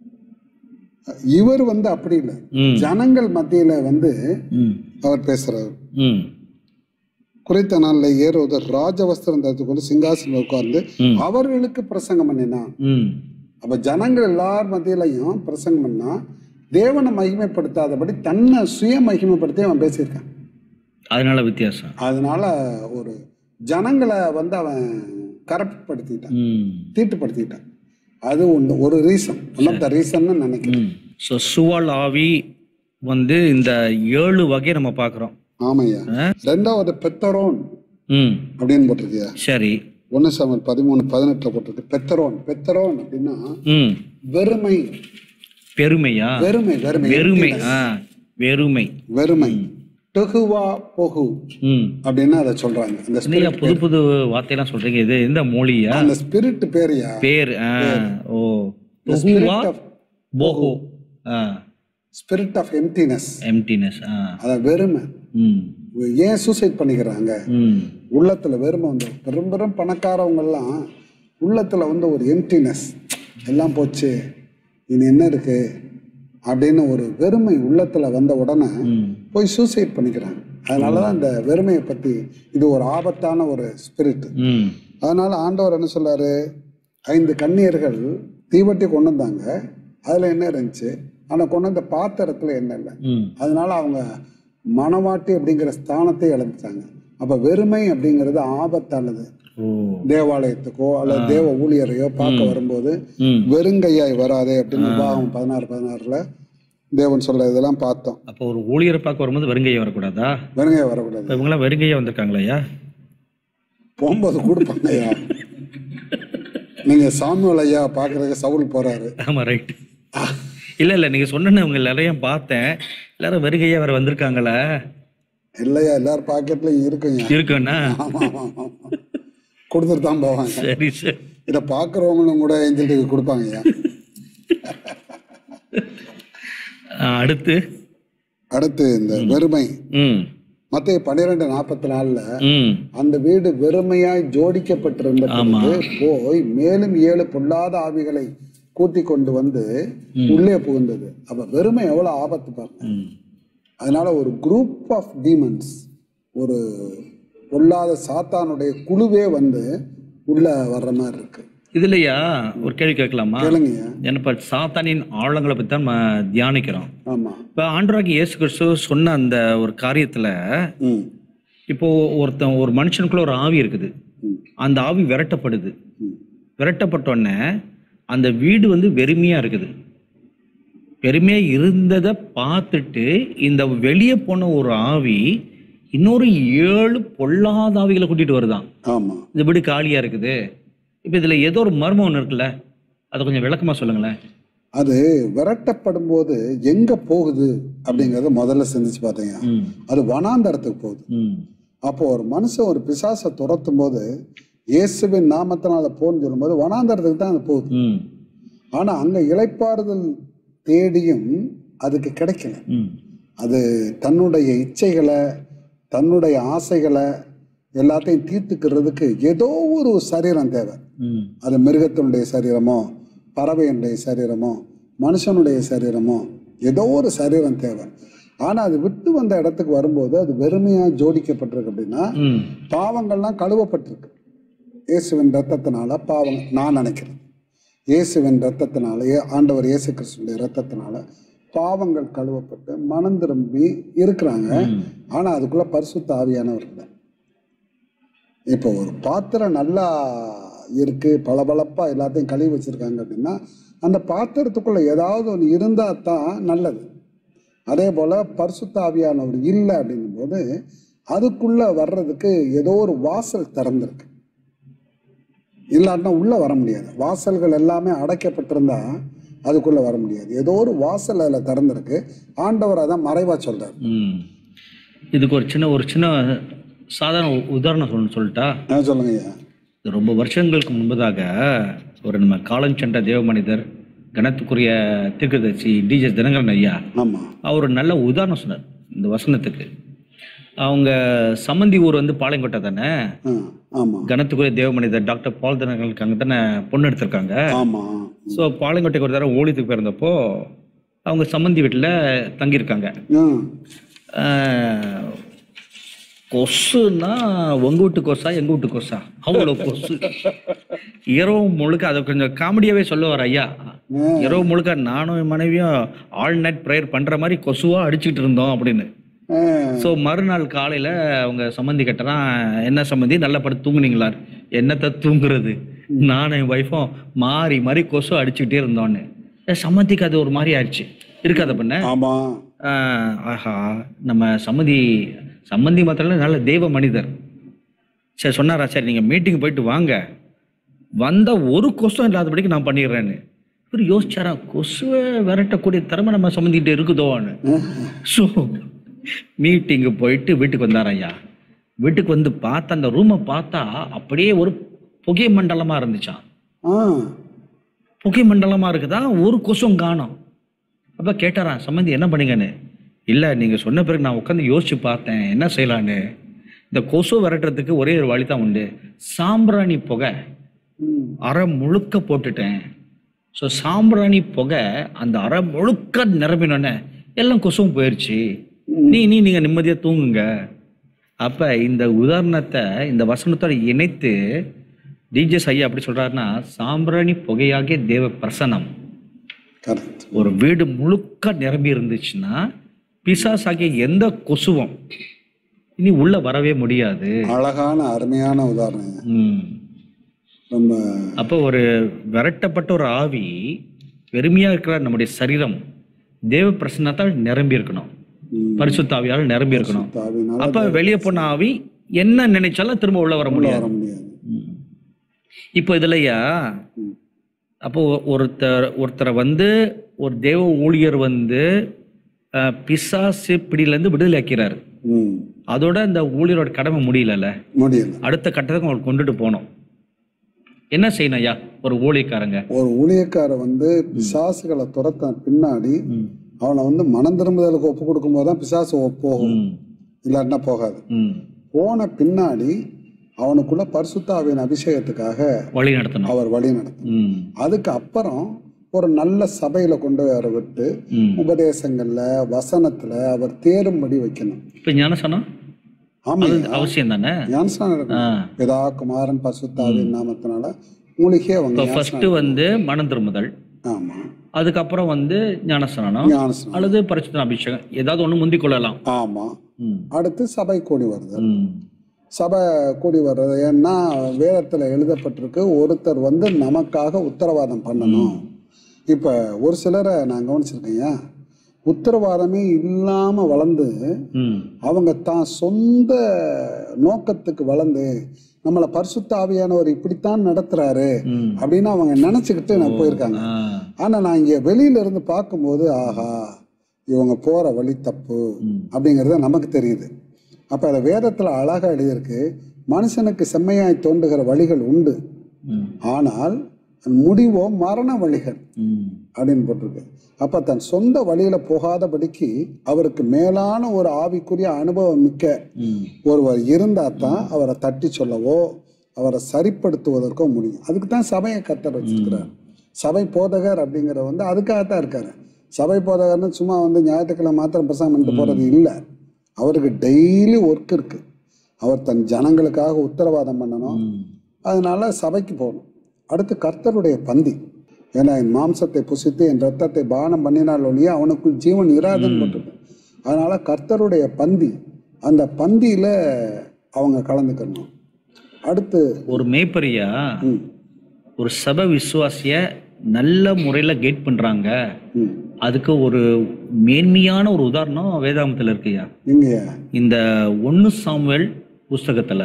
இவர் வந்து அப்படி இல்லை ம் ஜனங்கள் மத்தியில வந்து ம் அவர் பேசுறாரு ம் குறித்த நாளில் ஏறுவது ராஜவஸ்திரம் தரித்து கொண்டு சிங்காசனம் உட்கார்ந்து ம். அவர்களுக்கு பிரசங்கம் பண்ணினான் ம் அப்ப ஜனங்கள் எல்லார் மத்தியிலையும் பிரசங்கம் பண்ணா தேவனை மகிமைப்படுத்தாதபடி தன்னை சுய மகிமைப்படுத்தி அவன் பேசியிருக்கான் அதனால வித்தியாசம் அதனால ஒரு ஜனங்களை வந்து அவன் கரப்ட் படுத்திட்டான் ம் தீட்டுப்படுத்திட்டான் அது ஒன்று ஒரு reason one of the reason நினைக்கிறேன் ம் ஸோ சுவல் ஆவி வந்து இந்த ஏழு வகை நம்ம பார்க்குறோம் ஆமையா ரெண்டாவது பெத்தரோன் ம் அப்படின்னு போட்டிருக்கியா சரி ஒன்று சமல் பதிமூணு பதினெட்டில் போட்டிருக்கு பெத்தரோன் பெத்தரோன் அப்படின்னா ம் வெறுமை பெருமையா வெறுமை வெறுமை வெறுமை ஆ வெறுமை வெறுமை டொகுவா பொகு ம் அப்படின்னு அதை சொல்றாங்க அந்த என்னையா spirit புது புது வார்த்தையெல்லாம் சொல்றீங்க இது எந்த மொழியா அந்த ஸ்பிரிட் பேரையா பேர் ஆ ஓ தொகுவா போஹோ ஆ ஸ்பிரிட் ஆஃப் எம்டினஸ் எம்டினஸ் ஆ அத வெறுமை ம் ஏன் சூசைட் பண்ணிக்கிறாங்க ம் உள்ளத்துல வெறுமை வந்து பெரும் பெரும் பணக்காரவங்க எல்லாம் உள்ளத்துல வந்து ஒரு எம்டினஸ் எல்லாம் போச்சு இனி என்ன இருக்கு அப்படின்னு ஒரு வெறுமை உள்ளத்துல வந்த உடனே ம் போய் சூசைட் பண்ணிக்கிறாங்க அதனாலதான் இந்த வெறுமையை பத்தி இது ஒரு ஆபத்தான ஒரு ஸ்பிரிட் ம் அதனால ஆண்டவர் என்ன சொல்லாரு ஐந்து கன்னியர்கள் தீவட்டி கொண்டு வந்தாங்க அதுல என்ன இருந்துச்சு ஆனா கொண்டு வந்த பாத்திரத்துல என்ன இல்லை ம் அதனால அவங்க மணவாட்டி அப்படிங்கிற ஸ்தானத்தை இழந்துட்டாங்க அப்ப வெறுமை அப்படிங்கிறது ஆபத்தானது ஓ தேவாலயத்துக்கோ அல்லது தேவ ஊழியரையோ பார்க்க வரும்போது ம் வெறுங்கையாய் வராதே அப்படின்னு உபாகம் பதினாறு பதினாறுல தேவன் சொல்ல இதெல்லாம் பார்த்தோம் அப்போ ஒரு ஊழியரை பார்க்க வரும்போது வெறுங்கையை வரக்கூடாதா வெறுங்கையா வரக்கூடாது இப்போ இவங்களாம் வெறுங்கையா வந்திருக்காங்களையா போகும்போது கொடுப்பாங்க ஐயா நீங்க சாமுவேல் ஐயா பாக்குறதுக்கு சவுல் போறாரு ஆமா ரைட் இல்ல இல்ல நீங்க சொன்ன உங்க எல்லாரையும் பார்த்தேன் எல்லாரும் வெறுங்கையா வேற வந்திருக்காங்களா இல்லையா எல்லார் பாக்கெட்லயும் இருக்குங்க இருக்குன்னா ஆமா ஆமா ஆமா கொடுத்துட்டு தான் போவாங்க சரி சரி இதை பார்க்குறவங்களும் கூட ஏஞ்சல்ட்டுக்கு கொடுப்பாங்க ஐயா ஆ, அடுத்து அடுத்து இந்த வெறுமை ம் மத்திய பன்னிரெண்டு நாற்பத்தி நாலுல ம் அந்த வீடு வெறுமையாய் ஜோடிக்கப்பட்டிருந்த பொழுது போய் மேலும் ஏழு பொல்லாத ஆவிகளை கூட்டி கொண்டு வந்து உள்ளே புகுந்தது அப்ப வெறுமை எவ்வளவு ஆபத்து பாருங்க ம் அதனால ஒரு குரூப் ஆஃப் டீமன்ஸ் ஒரு பொல்லாத சாத்தானுடைய குழுவே வந்து உள்ள வர்ற மாதிரி இருக்கு இதுலயா ஒரு கேள்வி கேட்கலாமா கேளுங்கய்யா என்னப்பா சாத்தானின் ஆழங்களை பற்றி தான் நம்ம தியானிக்கிறோம் ஆமா இப்போ ஆண்டராகி இயேசு கிறிஸ்து சொன்ன அந்த ஒரு காரியத்துல ம் இப்போ ஒருத்தன் ஒரு மனுஷனுக்குள்ள ஒரு ஆவி இருக்குது ம். அந்த ஆவி விரட்டப்படுது ம். விரட்டப்பட்டோடனே அந்த வீடு வந்து வெறுமையா இருக்குது வெறுமையா இருந்ததை பார்த்துட்டு இந்த வெளியே போன ஒரு ஆவி இன்னொரு ஏழு பொல்லாத ஆவிகளை கூட்டிட்டு வருதான் ஆமா இந்த வீடு காலியா இருக்குது இப்போ இதுல ஏதோ ஒரு மர்மம் ஒன்று இருக்குல்ல அதை கொஞ்சம் விளக்கமா சொல்லுங்களேன் அது விரட்டப்படும் போது எங்க போகுது அப்படிங்கறத முதல்ல சிந்திச்சு பார்த்தீங்க ம் அது வனாந்தரத்துக்கு போகுது ம் அப்போ ஒரு மனுஷன் ஒரு பிசாசை துரத்தும் போது இயேசுவின் நாமத்தினால போன்னு சொல்லும்போது வனாந்தரத்துக்கு தான் அது போகுது ம் ஆனா அங்க இளைப்பாறுதல் தேடியும் அதுக்கு கிடைக்கல ம் அது தன்னுடைய இச்சைகளை தன்னுடைய ஆசைகளை எல்லாத்தையும் தீர்த்துக்கிறதுக்கு ஏதோ ஒரு சரீரம் தேவை ம் அது மிருகத்தினுடைய சரீரமோ பறவையினுடைய சரீரமோ மனுஷனுடைய சரீரமோ ஏதோ ஒரு சரீரம் தேவை ஆனால் அது விட்டு வந்த இடத்துக்கு வரும்போது அது வெறுமையாக ஜோடிக்கப்பட்டிருக்கு அப்படின்னா ம் பாவங்கள்லாம் கழுவப்பட்டிருக்கு இயேசுவின் ரத்தத்தினால பாவம் நான் நினைக்கிறேன் இயேசுவின் ரத்தத்தினால ஏ- ஆண்டவர் இயேசு கிறிஸ்துடைய ரத்தத்தினால பாவங்கள் கழுவப்பட்டு மனம் திரும்பி இருக்கிறாங்க ம். ஆனால் அதுக்குள்ள பரிசுத்த ஆவியானவர் இல்லை இப்போ ஒரு பாத்திரம் நல்லா இருக்கு பளபளப்பா எல்லாத்தையும் கழுவி வச்சிருக்காங்க அப்படின்னா அந்த பாத்திரத்துக்குள்ள ஏதாவது ஒன்று இருந்தால் தான் நல்லது அதே போல பரிசுத்த ஆவியானவர் இல்லை அப்படின்னும் போது அதுக்குள்ள வர்றதுக்கு ஏதோ ஒரு வாசல் திறந்திருக்கு இல்லாட்டினா உள்ள வர முடியாது வாசல்கள் எல்லாமே அடைக்கப்பட்டிருந்தா அதுக்குள்ள வர முடியாது ஏதோ ஒரு வாசல் அதில் திறந்திருக்கு ஆண்டவர் அதான் மறைவா சொல்றாரு ம் இதுக்கு ஒரு சின்ன ஒரு சின்ன சாதாரண உ- உதாரணம் சொல்லணும் சொல்லிட்டா என்ன சொல்லுங்க ஐயா இது ரொம்ப வருஷங்களுக்கு முன்பதாக ஒரு நம்ம காலம் சென்ற தேவ மனிதர் கணத்துக்குரிய தீர்க்கதரிசி டிஜெஸ் தினகரன் ஐயா ஆமா அவர் ஒரு நல்ல உதாரணம் சொன்னார் இந்த வசனத்துக்கு அவங்க சம்மந்தி ஊர் வந்து பாளையங்கோட்டை தானே ஆ, ஆமா கணத்துக்குரிய தேவ மனிதர் டாக்டர் பால் தினகரனுக்கு அங்கே தானே பொண்ணு எடுத்திருக்காங்க ஆமா ஸோ பாளையங்கோட்டைக்கு ஒரு தடவை ஊழியத்துக்கு போயிருந்தப்போ அவங்க சம்மந்தி வீட்டில் தங்கியிருக்காங்க ஆ, ஆஹ், கொசுன்னா உங்க வீட்டு கொசா எங்க வீட்டு கொசா அவ்வளோ கொசு இரவு முழுக்க அதை கொஞ்சம் காமெடியாவே சொல்லுவார் ஐயா இரவு முழுக்க நானும் என் மனைவியும் ஆல் நைட் ப்ரேயர் பண்ற மாதிரி கொசுவா அடிச்சுக்கிட்டு இருந்தோம் அப்படின்னு ஆ, ஸோ மறுநாள் காலையில அவங்க சம்மந்தி கட்டலாம் என்ன சம்மந்தி நல்லா படுத்து தூங்குனீங்களா என்னத்தை தூங்குறது நானும் என் ஒய்ஃபும் மாறி மாறி கொசு அடிச்சுக்கிட்டே இருந்தோன்னு ஏ, சம்மந்திக்கு அது ஒரு மாதிரி ஆயிடுச்சு இருக்காத பண்ண ஆமா ஆஹ் ஆஹா நம்ம சம்மதி சம்மந்தி மாத்திரம் நல்ல தெய்வ மனிதர் சரி சொன்னாரா சரி நீங்கள் மீட்டிங் போயிட்டு வாங்க வந்த ஒரு கொசும் இல்லாதபடிக்கு நான் பண்ணிடுறேன்னு இவர் யோசிச்சாரா கொசுவை விரட்டக்கூடிய திறமை நம்ம சம்மந்திக்கிட்ட இருக்குதோன்னு ஸோ மீட்டிங்கு போயிட்டு வீட்டுக்கு வந்தார் ஐயா வீட்டுக்கு வந்து பார்த்தா அந்த ரூமை பார்த்தா அப்படியே ஒரு புகை மண்டலமாக இருந்துச்சான் ஆ புகை மண்டலமா இருக்குதா ஒரு கொசும் காணோம் அப்ப கேட்டாராம் சம்மந்தி என்ன பண்ணீங்கன்னு இல்ல நீங்க சொன்ன பிறகு நான் உட்காந்து யோசிச்சு பார்த்தேன் என்ன செய்யலான்னு இந்த கொசு விரட்டுறதுக்கு ஒரே ஒரு வழி தான் உண்டு சாம்பிராணி புகை ம், அரை முழுக்க போட்டுட்டேன் ஸோ சாம்பிராணி புகை அந்த அரை முழுக்க நிரம்பினோடனே எல்லாம் கொசுவும் போயிடுச்சு நீ நீ நீங்க நிம்மதியா தூங்குங்க அப்ப இந்த உதாரணத்தை இந்த வசனத்தோட இணைத்து டிஜெஸ் ஐயா அப்படி சொல்றாருன்னா சாம்பிராணி புகையாகிய தேவ பிரசனம் கரெக்ட் ஒரு வீடு முழுக்க நிரம்பி இருந்துச்சுன்னா பிசாஸ் ஆகிய எந்த கொசுவும் இனி உள்ள வரவே முடியாது அழகான அருமையான உதாரணம் ஐயா. ம். ரொம்ப அப்போ ஒரு விரட்டப்பட்ட ஒரு ஆவி வெறுமையா இருக்கிற நம்முடைய சரீரம் தேவ பிரசன்னத்தால் நிரம்பி இருக்கணும் ம், பரிசுத்த ஆவியால் நிரம்பி இருக்கணும் தாவினால அப்ப வெளியே போன ஆவி என்ன நினைச்சாலும் திரும்ப உள்ள வர உள்ள முடியாது வர முடியாது ம். இப்போ இதுலயா ம். அப்போ ஒ- ஒருத்தர் ஒருத்தரை வந்து ஒரு தேவ ஊழியர் வந்து அஹ், பிசாசு பிடியிலேருந்து விடுதலை ஆக்கிறாரு ம் அதோட இந்த ஊழியரோட கடமை முடியலல்ல முடியல அடுத்த கட்டத்துக்கு அவங்களுக்கு கொண்டுட்டு போகணும் என்ன செய்யணும் ஐயா ஒரு ஊழியக்காரங்க ஒரு ஊழியக்கார வந்து பிசாசுகளை துரத்த பின்னாடி ம். அவனை வந்து மனம் திரும்புதலுக்கு ஒப்பு கொடுக்கும் போது தான் பிசாசு ஒ- போகும் ம். இல்லாட்டினா போகாது ம். போன பின்னாடி அவனுக்குள்ள பரிசுத்தாவின் அபிஷேகத்துக்காக வழி நடத்தணும் அவர் வழி நடத்தும் ம். அதுக்கு அப்புறம் ஒரு நல்ல சபையில கொண்டு வர விட்டு ம். உபதேசங்கள்ல வசனத்துல அவர் தேரும்படி வைக்கணும் இப்போ ஞானசனம் ஆமா அது அவசியம் தானே ஞானஸ்நானம் எடுக்கணும் பிதா குமாரன் பசுத்தாவின் நாமத்தினால மூலிகை அவங்க இப்போ ஃபர்ஸ்ட் வந்து மனம் திரும்புதல் ஆமா அதுக்கப்புறம் வந்து ஞானஸ்நானம் ஞானஸ்நானம் அல்லது பரிசுத்த அபிஷேகம் ஏதாவது ஒண்ணு முந்திக் கொள்ளலாம் ஆமா ம். அடுத்து சபை கூடி வருதல் ம். சபை கூடி வர்றது ஏன்னா வேதத்துல எழுதப்பட்டிருக்கு ஒருத்தர் வந்து நமக்காக உத்தரவாதம் பண்ணணும் இப்ப ஒரு சிலரை நான் கவனிச்சிருக்கேன் உத்தரவாதமே இல்லாம வளர்ந்து ம். அவங்க தான் சொந்த நோக்கத்துக்கு வளர்ந்து நம்மளை பரிசுத்த ஆவியானவர் இப்படித்தான் நடத்துறாரு ம். அப்படின்னு அவங்க நினைச்சுக்கிட்டு நான் போயிருக்காங்க ஆ. ஆனா நான் இங்க வெளியில இருந்து பார்க்கும்போது ஆஹா இவங்க போற வழி தப்பு அப்படிங்கிறது நமக்கு தெரியுது அப்ப அந்த வேதத்துல அழகா எழுதியிருக்கு மனுஷனுக்கு செம்மையாய் தோன்றுகிற வழிகள் உண்டு ம். ஆனால் முடிவோ மரண வழிகள் ம். அப்படின்னு போட்டிருக்கு அப்ப தன் சொந்த வழியில போகாதபடிக்கு அவருக்கு மேலான ஒரு ஆவிக்குரிய அனுபவம் மிக்க ம். ஒருவர் இருந்தா தான் அவரை தட்டி சொல்லவோ அவரை சரிப்படுத்துவதற்கோ முடியும் அதுக்கு தான் சபையை கத்தர் வச்சிருக்கிறார் சபை போதகர் அப்படிங்கிற வந்து அதுக்காகத்தான் இருக்காரு சபை போதகர்னு சும்மா வந்து ஞாயிற்றுக்கிழமை மாத்திரம் பிரசங்கம் பண்ணிட்டு போறது இல்லை அவருக்கு டெய்லி ஒர்க் இருக்கு அவர் தன் ஜனங்களுக்காக உத்தரவாதம் பண்ணணும் ம். அதனால சபைக்கு போகணும் அடுத்து கர்த்தருடைய பந்தி ஏன்னா என் மாம்சத்தை புசித்து என் ரத்தத்தை பானம் பண்ணினால் ஒழிய அவனுக்குள் ஜீவன் இராதுன்னு போட்டிருக்கு அதனால கர்த்தருடைய பந்தி அந்த பந்தியில அவங்க கலந்துக்கணும் அடுத்து ஒரு மேய்ப்பரியா ம், ஒரு சபை விசுவாசிய நல்ல முறையில் கைட் பண்றாங்க ம், அதுக்கு ஒரு மேன்மையான ஒரு உதாரணம் வேதாகமத்தில் இருக்குயா இங்க இந்த ஒன்று சாமுவேல் புஸ்தகத்தில்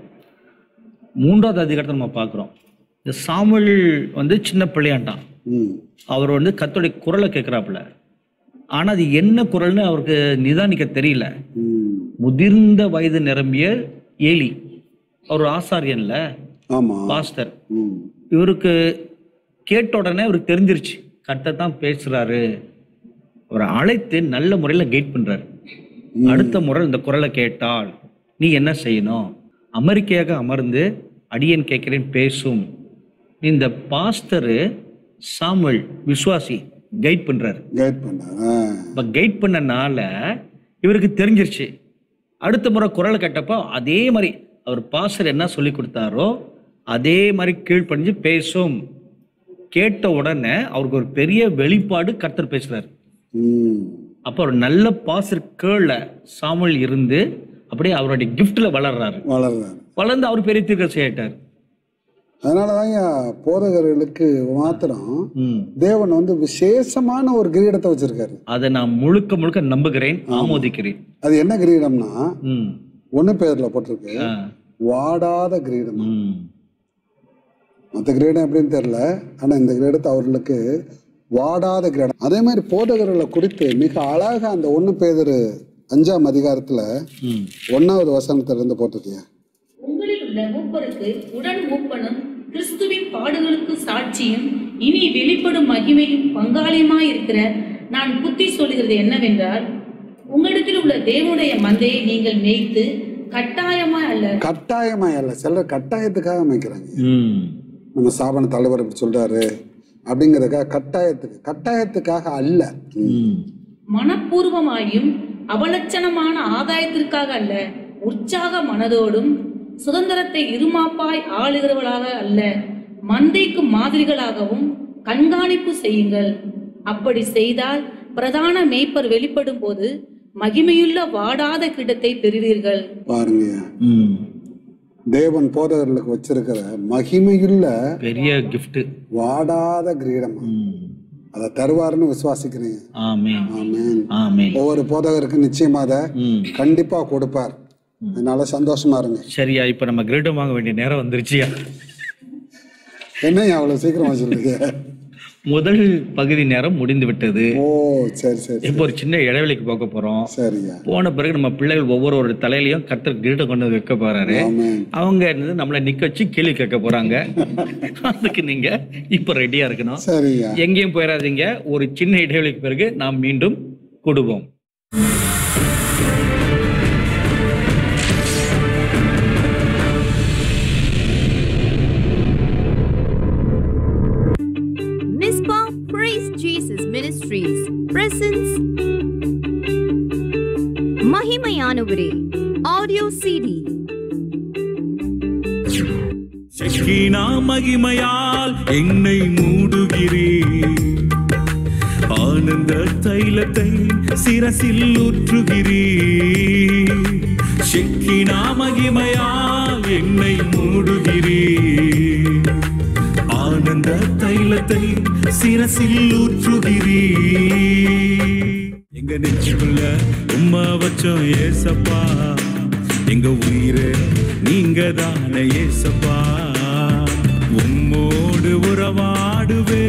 மூன்றாவது அதிகாரத்தை நம்ம பார்க்குறோம் இந்த சாமுவேல் வந்து சின்ன பிள்ளையாண்டான் ம், அவர் வந்து கத்தோடைய குரலை கேட்குறாப்புல ஆனால் அது என்ன குரல்னு அவருக்கு நிதானிக்க தெரியல ம், முதிர்ந்த வயது நிரம்பிய ஏலி அவர் ஆசாரியன்ல ஆமா பாஸ்டர் ம், இவருக்கு கேட்ட உடனே அவருக்கு தெரிஞ்சிருச்சு கர்த்தர் தான் பேசுறாரு அவரை அழைத்து நல்ல முறையில் கைட் பண்றாரு அடுத்த முறை இந்த குரலை கேட்டால் நீ என்ன செய்யணும் அமெரிக்கையாக அமர்ந்து அடியேன் கேட்கிறேன் பேசும் இந்த பாஸ்டரு சாமுவேல் விசுவாசி கைட் பண்றாரு கைட் பண்ண ஆ, இப்போ கைட் பண்ணனால இவருக்கு தெரிஞ்சிருச்சு அடுத்த முறை குரலை கேட்டப்போ அதே மாதிரி அவர் பாஸ்டர் என்ன சொல்லி கொடுத்தாரோ அதே மாதிரி கீழ்ப்படிஞ்சு பேசும் கேட்ட உடனே அவருக்கு ஒரு பெரிய வெளிப்பாடு கர்த்தர் பேசுறாரு ம், அப்போ ஒரு நல்ல பாஸ்டர் கீழே சாமுவேல் இருந்து அப்படியே அவருடைய கிஃப்ட்ல வளர்றாரு வளர்றாரு வளர்ந்து அவர் பெரிய தீர்க்கசி ஆயிட்டார் அதனாலதான் போதகர்களுக்கு மாத்திரம் ம். தேவன் வந்து விசேஷமான ஒரு கிரீடத்தை வச்சிருக்காரு அதை நான் முழுக்க முழுக்க நம்புகிறேன் ஆமோதிக்கிறேன் அது என்ன கிரீடம்னா ம் ஒண்ணு பேர்ல போட்டிருக்கு ஆ. வாடாத கிரீடம் ம் மற்ற கிரீடம் எப்படின்னு தெரியல ஆனா இந்த கிரீடத்தை அவர்களுக்கு வாடாத கிரீடம் அதே மாதிரி போதகர்களை குறித்து மிக அழகா அந்த ஒண்ணு பேதர் அஞ்சாம் அதிகாரத்துல ம் ஒன்னாவது வசனத்துல இருந்து போட்டிருக்கியா உங்களில் உள்ள மூப்பருக்கு உடன் மூப்பனும் கிறிஸ்துவின் பாடுகளுக்கு சாட்சியும் இனி வெளிப்படும் மகிமையும் பங்காளியுமாய் இருக்கிற நான் புத்தி சொல்லுகிறது என்னவென்றால் உங்களிடத்தில் உள்ள தேவனுடைய மந்தையை நீங்கள் மேய்த்து கட்டாயமாய் அல்ல கட்டாயமா அல்ல சிலர் கட்டாயத்துக்காக அமைக்கிறாங்க ம் நம்ம ஸ்தாபன தலைவர் இப்படி சொல்றாரு அப்படிங்கிறதுக்காக கட்டாயத்துக்கு கட்டாயத்துக்காக அல்ல ம் மனப்பூர்வமாயும் அவலட்சணமான ஆதாயத்திற்காக அல்ல உற்சாக மனதோடும் சுதந்திரத்தை இருமாப்பாய் ஆளுகிறவர்களாக அல்ல மந்தைக்கு மாதிரிகளாகவும் கண்காணிப்பு செய்யுங்கள் அப்படி செய்தால் பிரதான மேய்ப்பர் வெளிப்படும் போது மகிமையுள்ள வாடாத கிடத்தை பெறுவீர்கள் பாருங்க ம் தேவன் போதகர்களுக்கு வச்சிருக்கிற மகிமையுள்ள பெரிய gift வாடாத கிரீடம் ம் அதை தருவாருன்னு விசுவாசிக்கிறீங்க ஆமென் ஆமென் ஆமென் ஒவ்வொரு போதகருக்கு நிச்சயமா அதை ம் கண்டிப்பா கொடுப்பார் அதனால சந்தோஷமா இருங்க சரியா இப்போ நம்ம கிரீடம் வாங்க வேண்டிய நேரம் வந்துருச்சியா என்ன அவ்வளவு சீக்கிரமா சொல்றீங்க முதல் பகுதி நேரம் முடிந்து விட்டது ஓ சரி சரி இப்போ ஒரு சின்ன இடைவெளிக்கு போக போறோம் சரியா போன பிறகு நம்ம பிள்ளைகள் ஒவ்வொரு ஒரு தலையிலையும் கர்த்தர் கிரீடம் கொண்டு வந்து வைக்க போறாரு ஆமென் அவங்க என்னது நம்மளை நிக்க வச்சு கேள்வி கேட்க போறாங்க அதுக்கு நீங்க இப்ப ரெடியா இருக்கணும் சரியா எங்கேயும் போயிடாதீங்க ஒரு சின்ன இடைவெளிக்கு பிறகு நாம் மீண்டும் கூடுவோம் Mispa Praise Jesus Ministries presents மகிமையானவரே ஆடியோ audio CD. செக்கினா மகிமையால் என்னை மூடுகிறீர் ஆனந்த தைலத்தை சிரசில் ஊற்றுகிறீர் செக்கினா மகிமையால் என்னை மூடுகிறீர் ஆனந்த தைலத்தை சிரசில் ஊற்றுகிறீர் எங்க நெஞ்சுக்குள்ள உம்மா வச்சோம் ஏசப்பா எங்க உயிரே நீங்க தானே ஏசப்பா உம்மோடு உறவாடுவே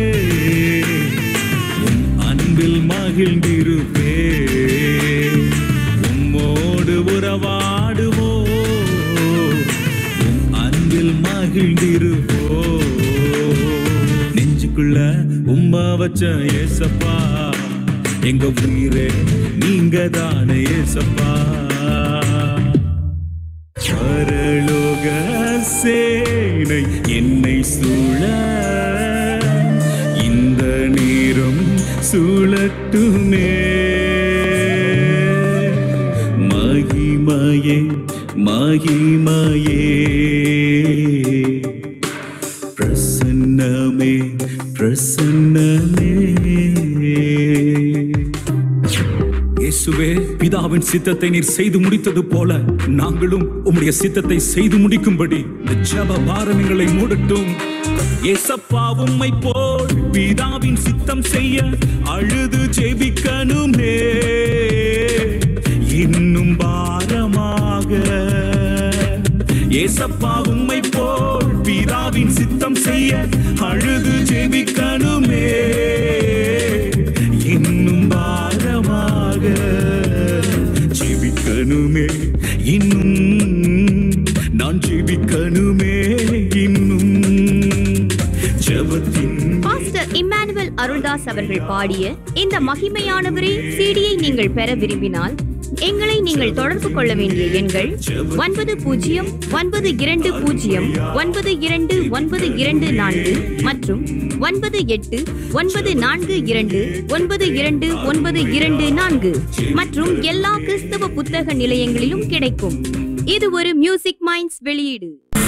உம் அன்பில் மகிழ்ந்திருப்பே உம்மோடு உறவாடுவோ உம் அன்பில் மகிழ்ந்திருப்போ நெஞ்சுக்குள்ள உம்மா வச்ச ஏசப்பா எங்க உயிரே நீங்க தானே ஏசப்பா பரலோக சேனை என்னை சூழ இந்த நேரம் சூழட்டுமே மகிமையே மகிமையே பிரசன்னமே பிரசன்னமே இயேசுவே பிதாவின் சித்தத்தை நீர் செய்து முடித்தது போல நாங்களும் உம்முடைய சித்தத்தை செய்து முடிக்கும்படி இந்த ஜெப பாரம் எங்களை மூடட்டும் ஏசப்பா உம்மை போல் பிதாவின் சித்தம் செய்ய அழுது ஜெபிக்கணுமே இன்னும் பாரமாக ஏசப்பா உம்மை போல் பிதாவின் சித்தம் செய்ய அழுது ஜெபிக்கணுமே இன்னும் பாரமாக ஜெபிக்கணுமே இன்னும் நான் ஜெபிக்கணுமே இன்னும் ஜெபத்தின் பாஸ்டர் இம்மானுவேல் அருள்தாஸ் அவர்கள் பாடிய இந்த மகிமையானவரே சிடியை நீங்கள் பெற விரும்பினால் எங்களை நீங்கள் தொடர்பு கொள்ள வேண்டிய எண்கள் ஒன்பது பூஜ்ஜியம் ஒன்பது இரண்டு பூஜ்ஜியம் ஒன்பது இரண்டு ஒன்பது இரண்டு நான்கு மற்றும் ஒன்பது எட்டு ஒன்பது நான்கு இரண்டு ஒன்பது இரண்டு ஒன்பது இரண்டு நான்கு மற்றும் எல்லா கிறிஸ்தவ புத்தக நிலையங்களிலும் கிடைக்கும் இது ஒரு மியூசிக் மைண்ட்ஸ் வெளியீடு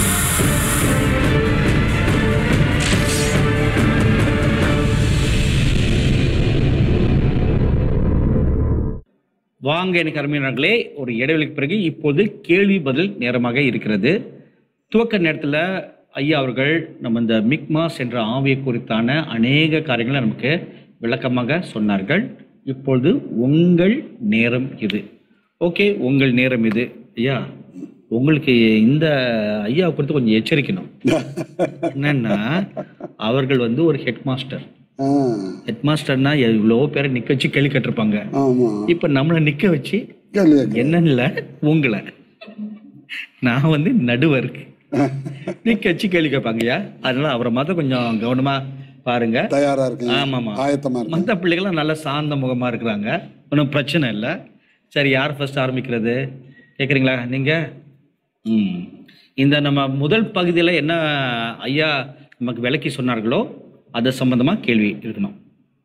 வாங்க எனக்கு அருமையானர்களே ஒரு இடைவெளிக்கு பிறகு இப்போது கேள்வி பதில் நேரமாக இருக்கிறது துவக்க நேரத்தில் ஐயா அவர்கள் நம்ம இந்த மிக்மாஸ் என்ற ஆவியை குறித்தான அநேக காரியங்களை நமக்கு விளக்கமாக சொன்னார்கள் இப்பொழுது உங்கள் நேரம் இது ஓகே உங்கள் நேரம் இது ஐயா உங்களுக்கு இந்த ஐயா குறித்து கொஞ்சம் எச்சரிக்கணும் என்னன்னா அவர்கள் வந்து ஒரு ஹெட் மாஸ்டர் ஆ, ஹெட் மாஸ்டர்னா எவ்வளோ பேரை நிக்க வச்சு கேள்வி கேட்டிருப்பாங்க ஆமா இப்ப நம்மளை நிக்க வச்சு கேள்வி கேட்க. என்னன்னு உங்களை நான் வந்து நடுவர் நிக்க வச்சு கேள்வி கேட்பாங்கய்யா அதனால அவரை மாத்திரம் கொஞ்சம் கவனமா பாருங்க தயாரா இருக்கீங்க ஆமாமா ஆயத்தமா இருக்கு மற்ற பிள்ளைகள்லாம் நல்ல சாந்த முகமா இருக்கிறாங்க ஒன்றும் பிரச்சனை இல்லை சரி யார் ஃபர்ஸ்ட் ஆரம்பிக்கிறது கேட்குறீங்களா நீங்க ம் இந்த நம்ம முதல் பகுதியில் என்ன ஐயா நமக்கு விளக்கி சொன்னார்களோ அது சம்பந்தமா கேள்வி இருக்கணும்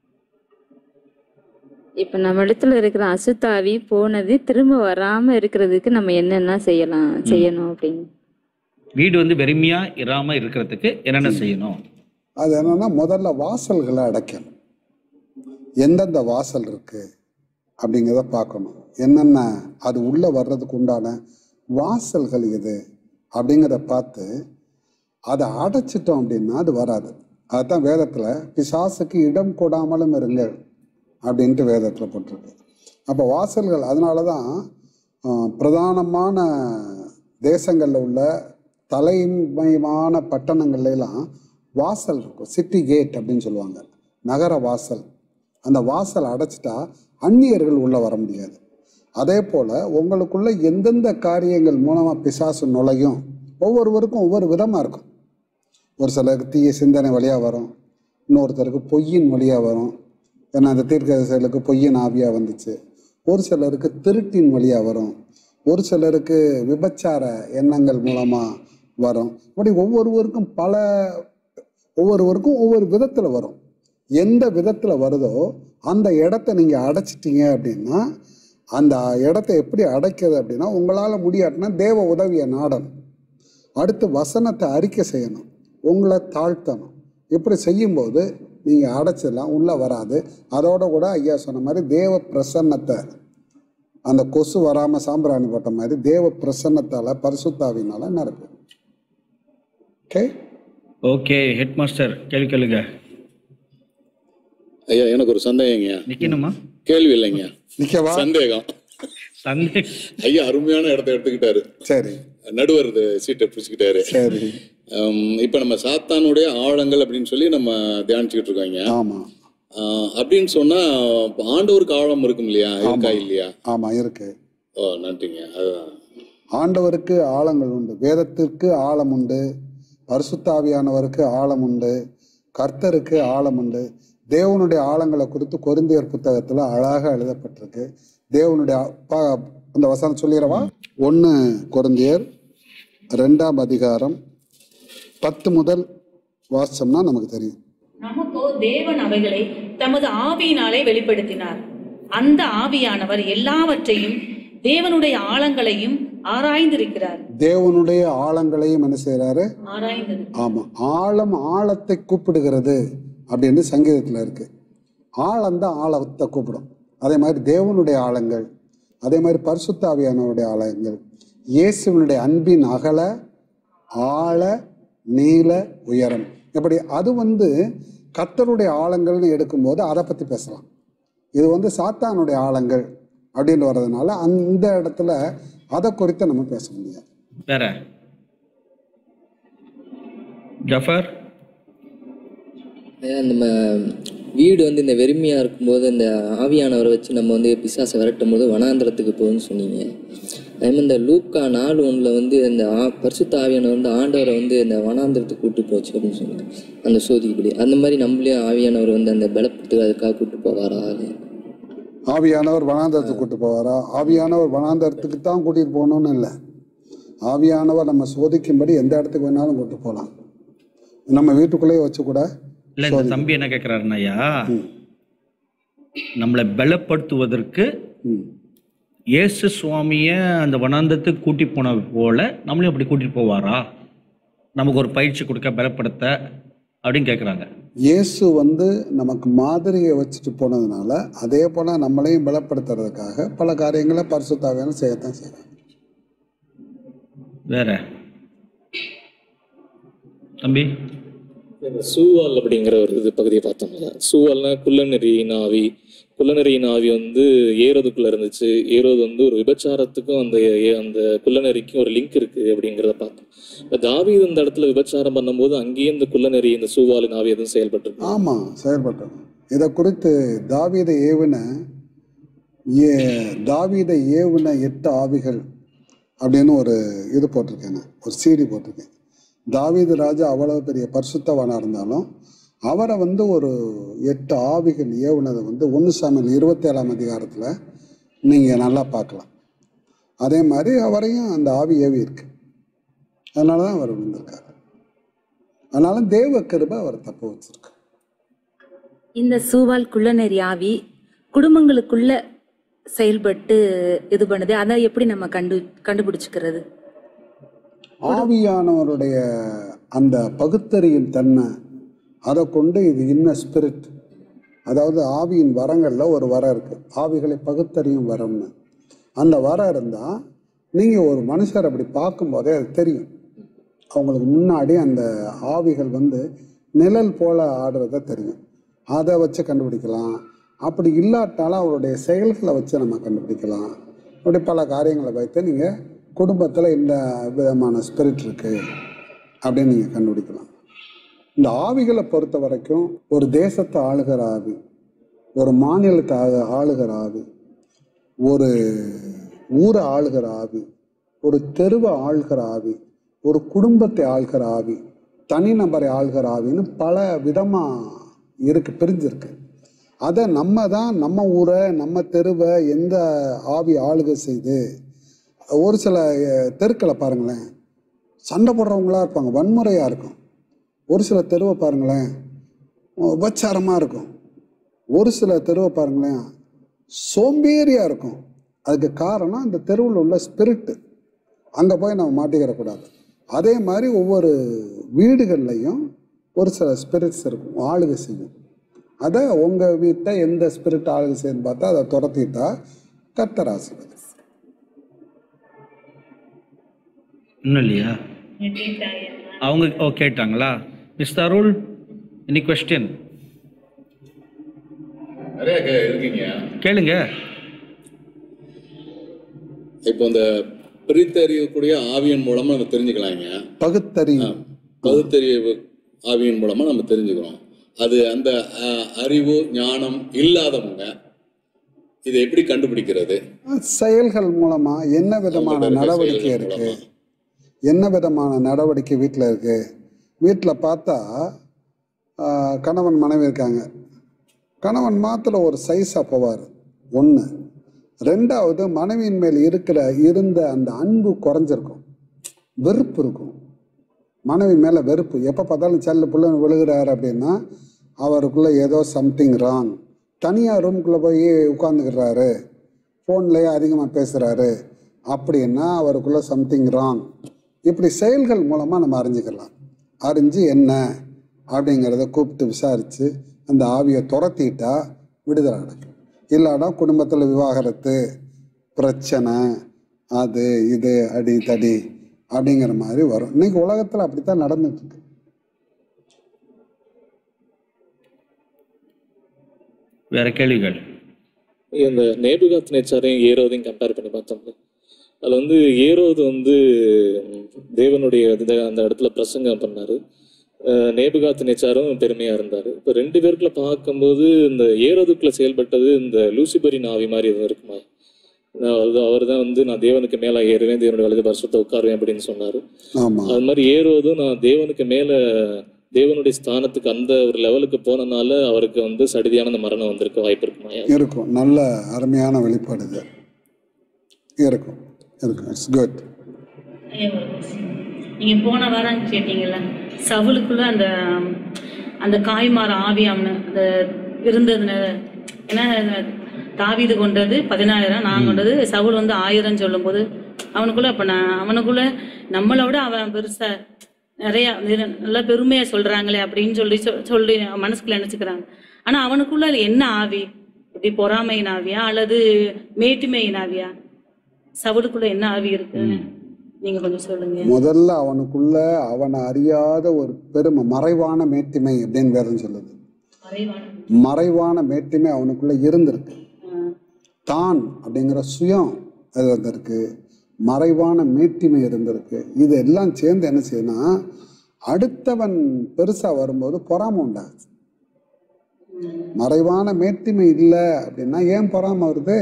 இப்ப நம்ம இடத்துல இருக்கிற அசுத்தாவி போனது திரும்ப வராம இருக்கிறதுக்கு நம்ம என்னென்ன செய்யலாம் செய்யணும் அப்படின்னு வீடு வந்து வெறுமையா இராம இருக்கிறதுக்கு என்னென்ன செய்யணும் அது என்னன்னா முதல்ல வாசல்களை அடைக்கணும் எந்தெந்த வாசல் இருக்கு அப்படிங்கிறத பார்க்கணும் என்னென்ன அது உள்ள வர்றதுக்கு உண்டான வாசல்கள் எது அப்படிங்கிறத பார்த்து அதை அடைச்சிட்டோம் அப்படின்னா அது வராது அதுதான் வேதத்துல பிசாசுக்கு இடம் கொடாமலும் இருங்கள் அப்படின்ட்டு வேதத்துல போட்டிருக்கு அப்போ வாசல்கள் அதனால தான் பிரதானமான தேசங்களில் உள்ள தலைமையான பட்டணங்கள்ல எல்லாம் வாசல் இருக்கும் சிட்டி கேட் அப்படின்னு சொல்லுவாங்க நகர வாசல் அந்த வாசல் அடைச்சிட்டா அந்நியர்கள் உள்ள வர முடியாது அதே போல உங்களுக்குள்ள எந்தெந்த காரியங்கள் மூலமா பிசாசு நுழையும் ஒவ்வொருவருக்கும் ஒவ்வொரு விதமா இருக்கும் ஒரு சிலருக்கு தீய சிந்தனை வழியா வரும் இன்னொருத்தருக்கு பொய்யின் வழியா வரும் ஏன்னா அந்த தீர்க்கதரிசிகளுக்கு பொய்யின் ஆவியா வந்துச்சு ஒரு சிலருக்கு திருட்டின் வழியா வரும் ஒரு சிலருக்கு விபச்சார எண்ணங்கள் மூலமா வரும் இப்படி ஒவ்வொருவருக்கும் பல ஒவ்வொருவருக்கும் ஒவ்வொரு விதத்துல வரும் எந்த விதத்துல வருதோ அந்த இடத்த நீங்க அடைச்சிட்டீங்க அப்படின்னா அந்த இடத்தை எப்படி அடைக்கிறது அப்படின்னா உங்களால் முடியாட்டினா தேவ உதவியை நாடணும் அடுத்து வசனத்தை அறிக்கை செய்யணும் உங்களை தாழ்த்தணும் இப்படி செய்யும்போது நீங்கள் அடைச்சிடலாம் உள்ளே வராது அதோட கூட ஐயா சொன்ன மாதிரி தேவ பிரசன்னத்தை அந்த கொசு வராமல் சாம்பிராணி போட்ட மாதிரி தேவ பிரசன்னத்தால் பரிசுத்தாவினால நடக்கும் ஓகே ஓகே ஹெட் மாஸ்டர் கேள்வி கேளுங்க ஐயா எனக்கு ஒரு சந்தேகங்க நிக்கணுமா கேள்வி இல்லைங்க நிற்கவா சந்தேகம் சந்தே ஐயா அருமையான இடத்த எடுத்துக்கிட்டாரு சரி நடுவர் இது சீட்டை பிடிச்சிக்கிட்டாரு சரி ஹம், இப்ப நம்ம சாத்தானுடைய ஆழங்கள் அப்படின்னு சொல்லி நம்ம தியானிச்சுக்கிட்டு இருக்கோங்க ஆமாம் ஆஹ், அப்படின்னு சொன்னா இப்ப ஆண்டவருக்கு ஆழம் இருக்கும் இல்லையா இருக்கா இல்லையா ஆமாம் இருக்கு ஓ நன்றிங்க அதுதான் ஆண்டவருக்கு ஆழங்கள் உண்டு வேதத்திற்கு ஆழம் உண்டு பரிசுத்தாவியானவருக்கு ஆழம் உண்டு கர்த்தருக்கு ஆழம் உண்டு தேவனுடைய ஆழங்களை குறித்து கொரிந்தியர் புத்தகத்தில் அழகாக எழுதப்பட்டிருக்கு தேவனுடைய ஆ- பா- அந்த வசனம் சொல்லிடவா ஒன்று கொரிந்தியர் ரெண்டாம் அதிகாரம் பத்து முதல் வாசம்னா நமக்கு தெரியும் நமக்கோ தேவன் அவைகளை தமது ஆவியினாலே வெளிப்படுத்தினார் அந்த ஆவியானவர் எல்லாவற்றையும் தேவனுடைய ஆழங்களையும் ஆராய்ந்திருக்கிறார் தேவனுடைய ஆழங்களையும் என்ன செய்கிறாரு ஆராய்ந்தது ஆமாம் ஆழம் ஆழத்தை கூப்பிடுகிறது அப்படின்னு சங்கீதத்தில் இருக்கு ஆழம் தான் ஆழத்தை கூப்பிடும் அதே மாதிரி தேவனுடைய ஆழங்கள் அதே மாதிரி பரிசுத்தாவியானவருடைய ஆழங்கள் இயேசுவினுடைய அன்பின் அகல ஆழ நீள உயரம் இப்படி அது வந்து கர்த்தருடைய ஆழங்கள்னு எடுக்கும்போது அதை பற்றி பேசலாம் இது வந்து சாத்தானுடைய ஆழங்கள் அப்படின்னு வர்றதுனால அந்த இடத்துல அதை குறித்து நம்ம பேச முடியாது வேற ஜஃபர் ஐயா, நம்ம வீடு வந்து இந்த வெறுமையாக இருக்கும்போது இந்த ஆவியானவரை வச்சு நம்ம வந்து பிசாசை விரட்டும் போது வனாந்திரத்துக்கு போகும்னு சொன்னீங்க அதே மாதிரி இந்த லூக்கா நாலு ஒன்றில் வந்து இந்த ஆ பரிசுத்த ஆவியானவர் வந்து ஆண்டவரை வந்து இந்த வனாந்திரத்துக்கு கூட்டு போச்சு அப்படின்னு சொன்னாங்க அந்த சோதிக்குப்படி அந்த மாதிரி நம்மளையும் ஆவியானவர் வந்து அந்த பலப்படுத்துக்கு அதுக்காக கூட்டு போவாரா அது ஆவியானவர் வனாந்தரத்துக்கு கூட்டு போவாரா ஆவியானவர் வனாந்தரத்துக்கு தான் கூட்டிட்டு போகணும்னு இல்லை ஆவியானவர் நம்ம சோதிக்கும்படி எந்த இடத்துக்கு வேணாலும் கூட்டு போகலாம் நம்ம வீட்டுக்குள்ளேயே வச்சு கூட இல்ல இந்த தம்பி என்ன கேட்கிறாருன்னா ஐயா நம்மளை பலப்படுத்துவதற்கு ம், இயேசு சுவாமிய அந்த வனாந்தத்துக்கு கூட்டி போன போல நம்மளையும் அப்படி கூட்டிட்டு போவாரா நமக்கு ஒரு பயிற்சி கொடுக்க பலப்படுத்த அப்படின்னு கேட்குறாங்க இயேசு வந்து நமக்கு மாதிரியை வச்சுட்டு போனதுனால அதே போல நம்மளையும் பலப்படுத்துறதுக்காக பல காரியங்களை பரிசுத்தாவியான செய்யத்தான் செய்யறாங்க வேற தம்பி இந்த சூவால் அப்படிங்கிற ஒரு இது பகுதியை பார்த்தோம்ல சூவால்னா குள்ளநெறியின் ஆவி குள்ளநெறியின் ஆவி வந்து ஏரோதுக்குள்ள இருந்துச்சு ஏரோது வந்து ஒரு விபச்சாரத்துக்கும் அந்த ஏ- அந்த குள்ளநெறிக்கும் ஒரு லிங்க் இருக்கு அப்படிங்கிறத பார்த்தோம் இப்ப தாவீது இந்த இடத்துல விபச்சாரம் பண்ணும்போது அங்கேயும் இந்த குள்ளநெறி இந்த சூவாலின் ஆவி எதுவும் செயல்பட்டு ஆமாம் செயல்பட்டது இதை குறித்து தாவீதை ஏவின ஏ தாவீதை ஏவின எட்டு ஆவிகள் அப்படின்னு ஒரு இது போட்டிருக்கேன் நான். ஒரு சீடி போட்டிருக்கேன் தாவீது ராஜா அவ்வளவு பெரிய பரிசுத்தவானாக இருந்தாலும் அவரை வந்து ஒரு எட்டு ஆவிகள் ஏவுனதை வந்து ஒன்று சாமியல் இருபத்தேழாம் அதிகாரத்தில் நீங்கள் நல்லா பார்க்கலாம் அதே மாதிரி அவரையும் அந்த ஆவி ஏவி இருக்கு அதனால தான் அவர் வந்திருக்காரு அதனால தேவ கிருபை அவர் தப்பு வச்சிருக்கு இந்த சூவால் குள்ளநெறி ஆவி குடும்பங்களுக்குள்ள செயல்பட்டு இது பண்ணுது அதை எப்படி நம்ம கண்டு கண்டுபிடிச்சுக்கிறது ஆவியானவருடைய அந்த பகுத்தறியும் தன்மை அதை கொண்டு இது இன்ன ஸ்பிரிட் அதாவது ஆவியின் வரங்களில் ஒரு வரம் இருக்கு ஆவிகளை பகுத்தறியும் வரம்னு அந்த வரம் இருந்தால் நீங்கள் ஒரு மனுஷர் அப்படி பார்க்கும்போதே அது தெரியும் அவங்களுக்கு முன்னாடி அந்த ஆவிகள் வந்து நிழல் போல ஆடுறத தெரியும் அதை வச்சு கண்டுபிடிக்கலாம் அப்படி இல்லாட்டாலும் அவருடைய செயல்களை வச்சு நம்ம கண்டுபிடிக்கலாம் அப்படி பல காரியங்களை வைத்து நீங்கள் குடும்பத்தில் இந்த விதமான ஸ்பிரிட் இருக்குது அப்படின்னு நீங்கள் கண்டுபிடிக்கலாம் இந்த ஆவிகளை பொறுத்த வரைக்கும் ஒரு தேசத்தை ஆளுகிற ஆவி ஒரு மாநிலத்தை ஆளு- ஆளுகிற ஆவி ஒரு ஊரை ஆளுகிற ஆவி ஒரு தெருவை ஆள்கிற ஆவி ஒரு குடும்பத்தை ஆள்கிற ஆவி தனிநபரை ஆள்கிற ஆவின்னு பல விதமாக இருக்கு பிரிஞ்சிருக்கு அதை நம்ம தான் நம்ம ஊரை நம்ம தெருவை எந்த ஆவி ஆளுகை செய்து ஒரு சில அஹ், தெருக்களை பாருங்களேன் சண்டை போடுறவங்களா இருப்பாங்க வன்முறையாக இருக்கும் ஒரு சில தெருவை பாருங்களேன் உபச்சாரமாக இருக்கும் ஒரு சில தெருவை பாருங்களேன் சோம்பேறியாக இருக்கும் அதுக்கு காரணம் அந்த தெருவில் உள்ள ஸ்பிரிட்டு அங்கே போய் நம்ம மாட்டிக்கிறக்கூடாது அதே மாதிரி ஒவ்வொரு வீடுகள்லையும் ஒரு சில ஸ்பிரிட்ஸ் இருக்கும் ஆளுகை செய்யும் அதை உங்கள் வீட்டை எந்த ஸ்பிரிட் ஆளுகை செய்யுன்னு பார்த்தா அதை துரத்திட்டா கர்த்தர் ஆசீர்வதி இன்னும் இல்லையா அவங்க ஓ கேட்டாங்களா மிஸ்டர் அருள் எனி கொஸ்டின் நிறைய கே- இருக்கீங்க கேளுங்க இப்போ இந்த பிரித்தறியக்கூடிய ஆவியின் மூலமா நம்ம தெரிஞ்சுக்கலாங்க பகுத்தறிவு பகுத்தறிவு ஆவியின் மூலமா நம்ம தெரிஞ்சுக்கிறோம் அது அந்த அஹ், அறிவு ஞானம் இல்லாதவங்க இதை எப்படி கண்டுபிடிக்கிறது செயல்கள் மூலமா என்ன விதமான அவங்கள்ட்ட இருக்க நடவடிக்கை செயல்கள் இருக்கு மூலமா. என்ன விதமான நடவடிக்கை வீட்டில் இருக்கு வீட்டில் பார்த்தா ஆஹ், கணவன் மனைவி இருக்காங்க கணவன் மாத்திரம் ஒரு சைஸாக போவார் ஒன்று ரெண்டாவது மனைவியின் மேல் இருக்கிற இருந்த அந்த அன்பு குறைஞ்சிருக்கும் வெறுப்பு இருக்கும் மனைவி மேலே வெறுப்பு எப்போ பார்த்தாலும் செல்ல புள்ள விழுகிறாரு அப்படின்னா அவருக்குள்ளே ஏதோ சம்திங் ராங் தனியாக ரூம்குள்ளே போய் உட்காந்துக்கிறாரு ஃபோன்லேயே அதிகமாக பேசுகிறாரு அப்படின்னா அவருக்குள்ளே சம்திங் ராங் இப்படி செயல்கள் மூலமாக நம்ம அறிஞ்சிக்கலாம் அறிஞ்சு என்ன அப்படிங்கிறத கூப்பிட்டு விசாரித்து அந்த ஆவியை துரத்திட்டா விடுதலை அடைக்கும் இல்லாட்டா குடும்பத்தில் விவாகரத்து பிரச்சனை அது இது அடி தடி அப்படிங்கிற மாதிரி வரும் இன்னைக்கு உலகத்தில் அப்படித்தான் நடந்துட்டு இருக்கு வேற கேள்விகள் இந்த நேபுகாத் நேச்சாரையும் ஏரோதையும் கம்பேர் பண்ணி பார்த்தோம்ல அதுல வந்து ஏரோது வந்து ம், தேவனுடைய இது அந்த இடத்துல பிரசங்கம் பண்ணாரு அஹ், நேபுகாத் நேச்சாரும் பெருமையா இருந்தாரு இப்போ ரெண்டு பேருக்குள்ள பார்க்கும்போது இந்த ஏரோதுக்குள்ள செயல்பட்டது இந்த லூசிபரின் ஆவி மாதிரி எதுவும் இருக்குமா அவர் தான் வந்து நான் தேவனுக்கு மேல ஏறுவேன் தேவனுடைய வலது பரிசுத்த உட்காருவேன் அப்படின்னு சொன்னாரு ஆமாம் அது மாதிரி ஏறுவதும் நான் தேவனுக்கு மேல தேவனுடைய ஸ்தானத்துக்கு அந்த ஒரு லெவலுக்கு போனனால அவருக்கு வந்து சடிதியான அந்த மரணம் வந்திருக்க வாய்ப்பு இருக்குமா இருக்கும் நல்ல அருமையான வெளிப்பாடு இது இருக்கும் இருக்கும் இட்ஸ் குட் நீங்க போன வாரம் கேட்டீங்கல்ல சவுலுக்குள்ள அந்த அந்த காய்மார ஆவியாம்னு அந்த இருந்ததுன்னு ஏன்னா தாவீது கொண்டது பதினாயிரம் நான் கொண்டது சவுல் வந்து ஆயிரம் சொல்லும்போது அவனுக்குள்ள அப்ப நான் அவனுக்குள்ள நம்மளை விட அவன் பெருசா நிறைய நிற- நல்லா பெருமையா சொல்றாங்களே அப்படின்னு சொல்லி சொ- சொல்லி மனசுக்குள்ள நினைச்சுக்கிறாங்க ஆனா அவனுக்குள்ள என்ன ஆவி இப்படி பொறாமையின் ஆவியா அல்லது மேட்டுமையின் ஆவியா சவுலுக்குள்ள என்ன ஆவி இருக்கு நீங்க கொஞ்சம் சொல்லுங்க முதல்ல அவனுக்குள்ள அவனை அறியாத ஒரு பெருமை மறைவான மேட்டிமை அப்படின்னு வேறும் சொல்லுது மறைவான மறைவான மேட்டிமை அவனுக்குள்ள இருந்திருக்கு தான் அப்படிங்கிற சுயம் அது வந்திருக்கு மறைவான மேட்டிமை இருந்திருக்கு இது எல்லாம் சேர்ந்து என்ன செய்யணும் அடுத்தவன் பெருசா வரும்போது பொறாமை உண்டாகுது மறைவான மேட்டிமை இல்லை அப்படின்னா ஏன் பொறாமை வருது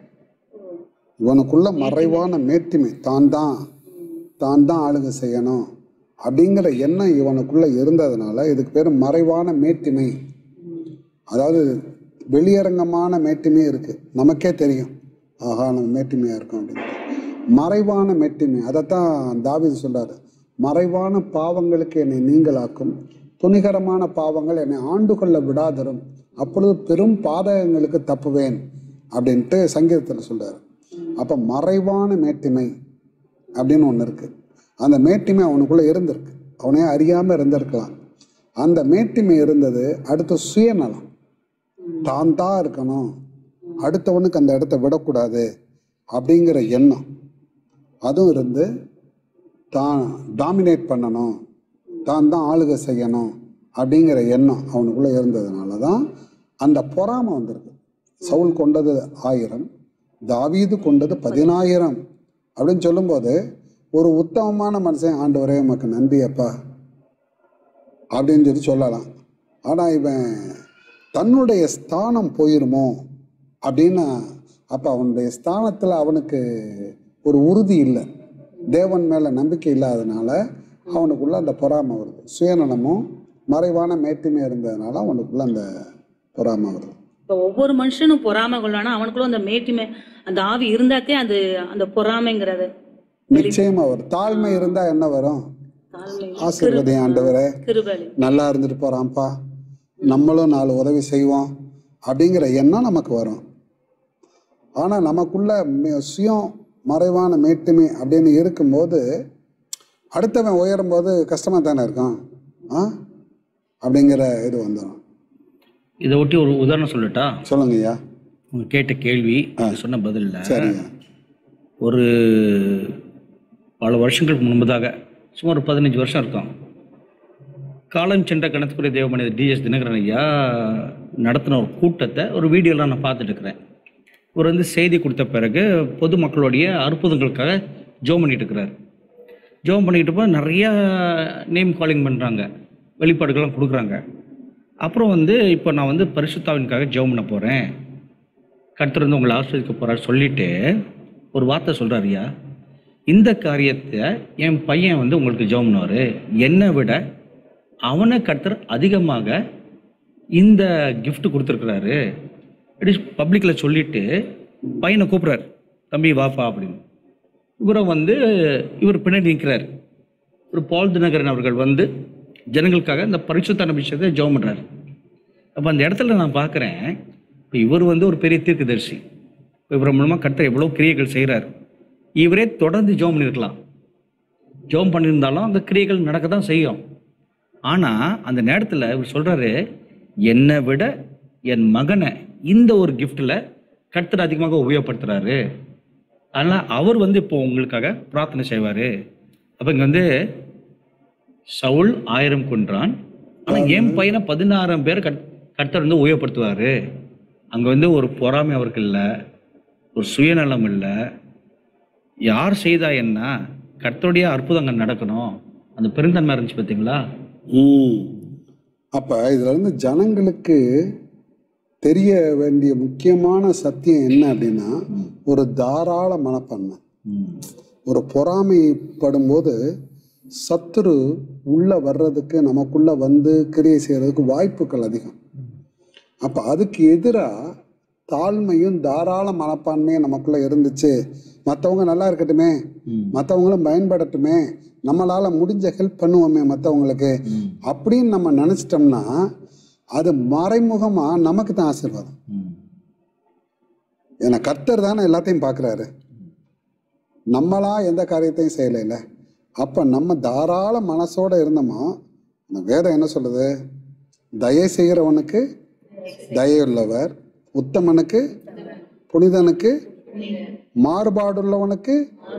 இவனுக்குள்ள மறைவான மேட்டிமை தான் தான் தான் தான் ஆளுகை செய்யணும் அப்படிங்கிற எண்ணம் இவனுக்குள்ள இருந்ததுனால இதுக்கு பேர் மறைவான மேட்டிமை அதாவது வெளியரங்கமான மேட்டிமை இருக்கு நமக்கே தெரியும் ஆஹா நம்ம மேட்டிமையா இருக்கோம் அப்படின்னு மறைவான மேட்டிமை அதைத்தான் தாவீது சொல்றாரு மறைவான பாவங்களுக்கு என்னை நீங்களாக்கும் துணிகரமான பாவங்கள் என்னை ஆண்டு கொள்ள விடாதரும் அப்பொழுது பெரும் பாதகங்களுக்கு தப்புவேன் அப்படின்ட்டு சங்கீதத்தில் சொல்றாரு அப்போ மறைவான மேட்டிமை அப்படின்னு ஒன்று இருக்கு அந்த மேட்டிமை அவனுக்குள்ள இருந்திருக்கு அவனே அறியாமல் இருந்திருக்கலாம் அந்த மேட்டிமை இருந்தது அடுத்து சுயநலம் தான் தான் இருக்கணும் அடுத்தவனுக்கு அந்த இடத்த விடக்கூடாது அப்படிங்கிற எண்ணம் அதுவும் இருந்து தான் டாமினேட் பண்ணணும் தான் தான் ஆளுகை செய்யணும் அப்படிங்கிற எண்ணம் அவனுக்குள்ள இருந்ததுனால தான் அந்த பொறாமை வந்திருக்கு சவுல் கொண்டது ஆயிரம் தாவீது கொண்டது பதினாயிரம் அப்படின்னு சொல்லும்போது ஒரு உத்தமமான மனுஷன் ஆண்டவரே உமக்கு நன்றி அப்பா அப்படின்னு சொல்லி சொல்லலாம் ஆனால் இவன் தன்னுடைய ஸ்தானம் போயிருமோ அப்படின்னு அப்போ அவனுடைய ஸ்தானத்தில் அவனுக்கு ஒரு உறுதி இல்லை தேவன் மேலே நம்பிக்கை இல்லாதனால அவனுக்குள்ள அந்த பொறாமை வருது சுயநலமும் மறைவான மேட்டுமே இருந்ததுனால அவனுக்குள்ள அந்த பொறாமை வருது இப்போ ஒவ்வொரு மனுஷனும் பொறாமை கொள்ளானா அவனுக்குள்ள அந்த மேட்டிமை அந்த ஆவி இருந்தாத்தே அது அந்த பொறாமைங்கிறது நிச்சயமா வரும் தாழ்மை இருந்தா என்ன வரும் தாழ்மை ஆசீர்வதி ஆண்டவரே கிருபலி நல்லா இருந்துட்டு போறான்ப்பா நம்மளும் நாலு உதவி செய்வோம் அப்படிங்கிற எண்ணம் நமக்கு வரும் ஆனால் நமக்குள்ள மே- சுயம் மறைவான மேட்டுமை அப்படின்னு இருக்கும்போது அடுத்தவன் உயரும்போது கஷ்டமாக தானே இருக்கும் ஆ அப்படிங்கிற இது வந்துடும் இதை ஒட்டி ஒரு உதாரணம் சொல்லட்டா சொல்லுங்க ஐயா உங்க கேட்ட கேள்வி நீங்க சொன்ன பதில்ல சரிங்க ஒரு பல வருஷங்களுக்கு முன்பதாக சுமார் ஒரு பதினஞ்சு வருஷம் இருக்கும் காலம் சென்ற கணத்துக்குரிய தேவமனித டிஎஸ் தினகரன் ஐயா நடத்தின ஒரு கூட்டத்தை ஒரு வீடியோலாம் நான் பார்த்துட்டு இருக்கிறேன் இவர் வந்து செய்தி கொடுத்த பிறகு பொதுமக்களுடைய அற்புதங்களுக்காக ஜோம் பண்ணிட்டு இருக்கிறார் ஜோம் பண்ணிக்கிட்டு போது நிறையா நேம் காலிங் பண்ணுறாங்க வெளிப்பாடுகள்லாம் கொடுக்குறாங்க அப்புறம் வந்து இப்போ நான் வந்து பரிசுத்தாவின்காக ஜெபம் பண்ண போகிறேன் கர்த்தர் வந்து உங்களை ஆஸ்வதிக்க போகிறார் சொல்லிட்டு ஒரு வார்த்தை சொல்கிறாருயா இந்த காரியத்தை என் பையன் வந்து உங்களுக்கு ஜெபம் பண்ணுவார் என்னை விட அவனை கர்த்தர் அதிகமாக இந்த gift கொடுத்துருக்குறாரு அப்படி பப்ளிக்கில் சொல்லிட்டு பையனை கூப்பிட்றாரு தம்பி வாப்பா அப்படின்னு இவரை வந்து இவர் பின்னாடி நிற்கிறார் ஒரு பால் தினகரன் அவர்கள் வந்து ஜனங்களுக்காக இந்த பரிசுத்தான விஷயத்தை ஜெபம் பண்ணுறாரு அப்போ அந்த இடத்துல நான் பார்க்குறேன் இப்போ இவர் வந்து ஒரு பெரிய தீர்க்கதரிசி இப்போ இவர் மூலமாக கர்த்தர் எவ்வளோ கிரியைகள் செய்கிறார் இவரே தொடர்ந்து ஜெபம் பண்ணியிருக்கலாம் ஜெபம் பண்ணியிருந்தாலும் அந்த கிரியைகள் நடக்க தான் செய்யும் ஆனால் அந்த நேரத்தில் இவர் சொல்கிறாரு என்னை விட என் மகனை இந்த ஒரு கிஃப்டில் கர்த்தர் அதிகமாக உபயோகப்படுத்துகிறாரு அதனால் அவர் வந்து இப்போ உங்களுக்காக பிரார்த்தனை செய்வார் அப்போ இங்கே வந்து சவுல் ஆயிரம் கொன்றான் ஆனால் என் பையனை பதினாயிரம் பேர் கட் கர்த்தர் வந்து உபயோகப்படுத்துவார் அங்கே வந்து ஒரு பொறாமை அவருக்கு இல்லை ஒரு சுயநலம் இல்லை யார் செய்தா என்ன கர்த்தருடைய அற்புதங்கள் நடக்கணும் அந்த பெருந்தன்மை இருந்துச்சு பார்த்தீங்களா ம் அப்போ இதுல இருந்து ஜனங்களுக்கு தெரிய வேண்டிய முக்கியமான சத்தியம் என்ன அப்படின்னா ஒரு தாராள மனப்பான்மை ஒரு பொறாமைப்படும் போது சத்துரு உள்ள வர்றதுக்கு நமக்குள்ள வந்து கிரியை செய்யறதுக்கு வாய்ப்புகள் அதிகம் அப்ப அதுக்கு எதிராக தாழ்மையும் தாராள மனப்பான்மையும் நமக்குள்ள இருந்துச்சு மற்றவங்க நல்லா இருக்கட்டுமே மற்றவங்களும் பயன்படட்டுமே நம்மளால முடிஞ்ச ஹெல்ப் பண்ணுவோமே மற்றவங்களுக்கு அப்படின்னு நம்ம நினைச்சிட்டோம்னா அது மறைமுகமா நமக்கு தான் ஆசீர்வாதம் ஏன்னா கர்த்தர் தானே எல்லாத்தையும் பார்க்குறாரு நம்மளா எந்த காரியத்தையும் செய்யலைல அப்போ நம்ம தாராள மனசோட இருந்தோமோ அந்த வேதம் என்ன சொல்லுது தயை செய்கிறவனுக்கு தயவுள்ளவர் உத்தமனுக்கு புனிதனுக்கு மாறுபாடுள்ளவனுக்கு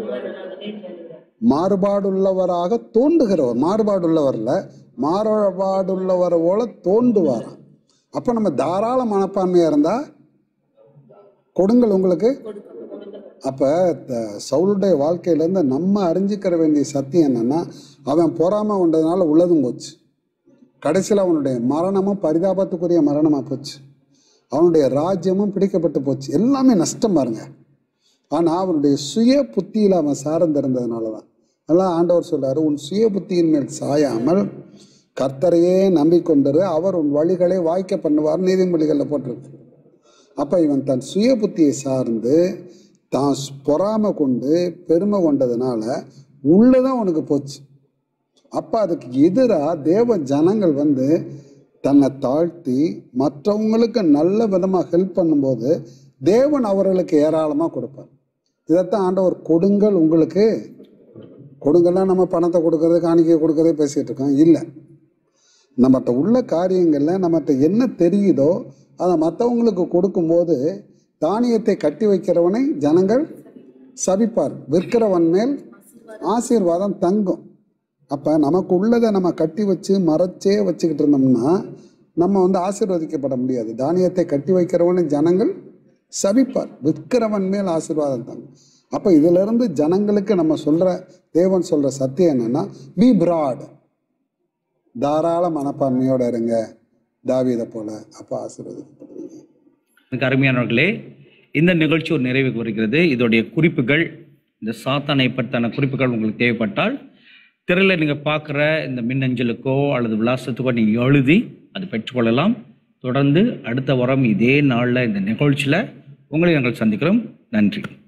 மாறுபாடுள்ளவராக தோண்டுகிறவர் மாறுபாடுள்ளவர்ல மாறுபாடுள்ளவரை போல தோண்டுவாராம் அப்போ நம்ம தாராள மனப்பான்மையாக இருந்தால் கொடுங்கள் உங்களுக்கு அப்போ சவுளுடைய வாழ்க்கையிலேருந்து நம்ம அறிஞ்சிக்கிற வேண்டிய சத்தியம் என்னன்னா அவன் பொறாமை கொண்டதுனால உள்ளதும் போச்சு கடைசியில் அவனுடைய மரணமும் பரிதாபத்துக்குரிய மரணமாக போச்சு அவனுடைய ராஜ்யமும் பிடிக்கப்பட்டு போச்சு எல்லாமே நஷ்டம் பாருங்க ஆனால் அவனுடைய சுய புத்தியில் அவன் சார்ந்திருந்ததுனால தான் அதெல்லாம் ஆண்டவர் சொல்றாரு உன் சுய புத்தியின் மேல் சாயாமல் கர்த்தரையே நம்பிக்கொண்டரு அவர் உன் வழிகளை வாய்க்க பண்ணுவார் நீதிமொழிகளில் போட்டிருக்கு அப்போ இவன் தன் சுய புத்தியை சார்ந்து தான் ஸ்- பொறாமை கொண்டு பெருமை கொண்டதுனால உள்ளதான் அவனுக்கு போச்சு அப்போ அதுக்கு எதிராக தேவ ஜனங்கள் வந்து தன்னை தாழ்த்தி மற்றவங்களுக்கு நல்ல விதமாக ஹெல்ப் பண்ணும்போது தேவன் அவர்களுக்கு ஏராளமாக கொடுப்பார் இதைத்தான் ஆண்டவர் கொடுங்கள் உங்களுக்கு கொடுங்கல்லாம் நம்ம பணத்தை கொடுக்கறது காணிக்கை கொடுக்கறதே பேசிகிட்டு இருக்கோம் இல்லை நம்மகிட்ட உள்ள காரியங்களில் நம்மகிட்ட என்ன தெரியுதோ அதை மற்றவங்களுக்கு கொடுக்கும்போது தானியத்தை கட்டி வைக்கிறவனை ஜனங்கள் சபிப்பார் விற்கிறவன் மேல் ஆசீர்வாதம் தங்கும் அப்போ நமக்கு உள்ளதை நம்ம கட்டி வச்சு மறைச்சே வச்சுக்கிட்டு இருந்தோம்னா நம்ம வந்து ஆசீர்வதிக்கப்பட முடியாது தானியத்தை கட்டி வைக்கிறவனை ஜனங்கள் சபிப்பார் விற்கிறவன் மேல் ஆசீர்வாதம் தங்கும் அப்போ இதிலிருந்து ஜனங்களுக்கு நம்ம சொல்கிற தேவன் சொல்கிற சத்தியம் என்னன்னா பி பிராட் தாராள மனப்பான்மையோட இருங்க தாவீதை போல அப்போ ஆசீர்வதிக்கப்படுவீங்க எனக்கு அருமையானவர்களே இந்த நிகழ்ச்சி ஒரு நிறைவுக்கு வருகிறது இதோடைய குறிப்புகள் இந்த சாத்தானை பற்றின குறிப்புகள் உங்களுக்கு தேவைப்பட்டால் திரையில் நீங்கள் பார்க்குற இந்த மின்னஞ்சலுக்கோ அல்லது விலாசத்துக்கோ நீங்கள் எழுதி அது பெற்றுக்கொள்ளலாம் தொடர்ந்து அடுத்த வாரம் இதே நாளில் இந்த நிகழ்ச்சியில் உங்களை நாங்கள் சந்திக்கிறோம் நன்றி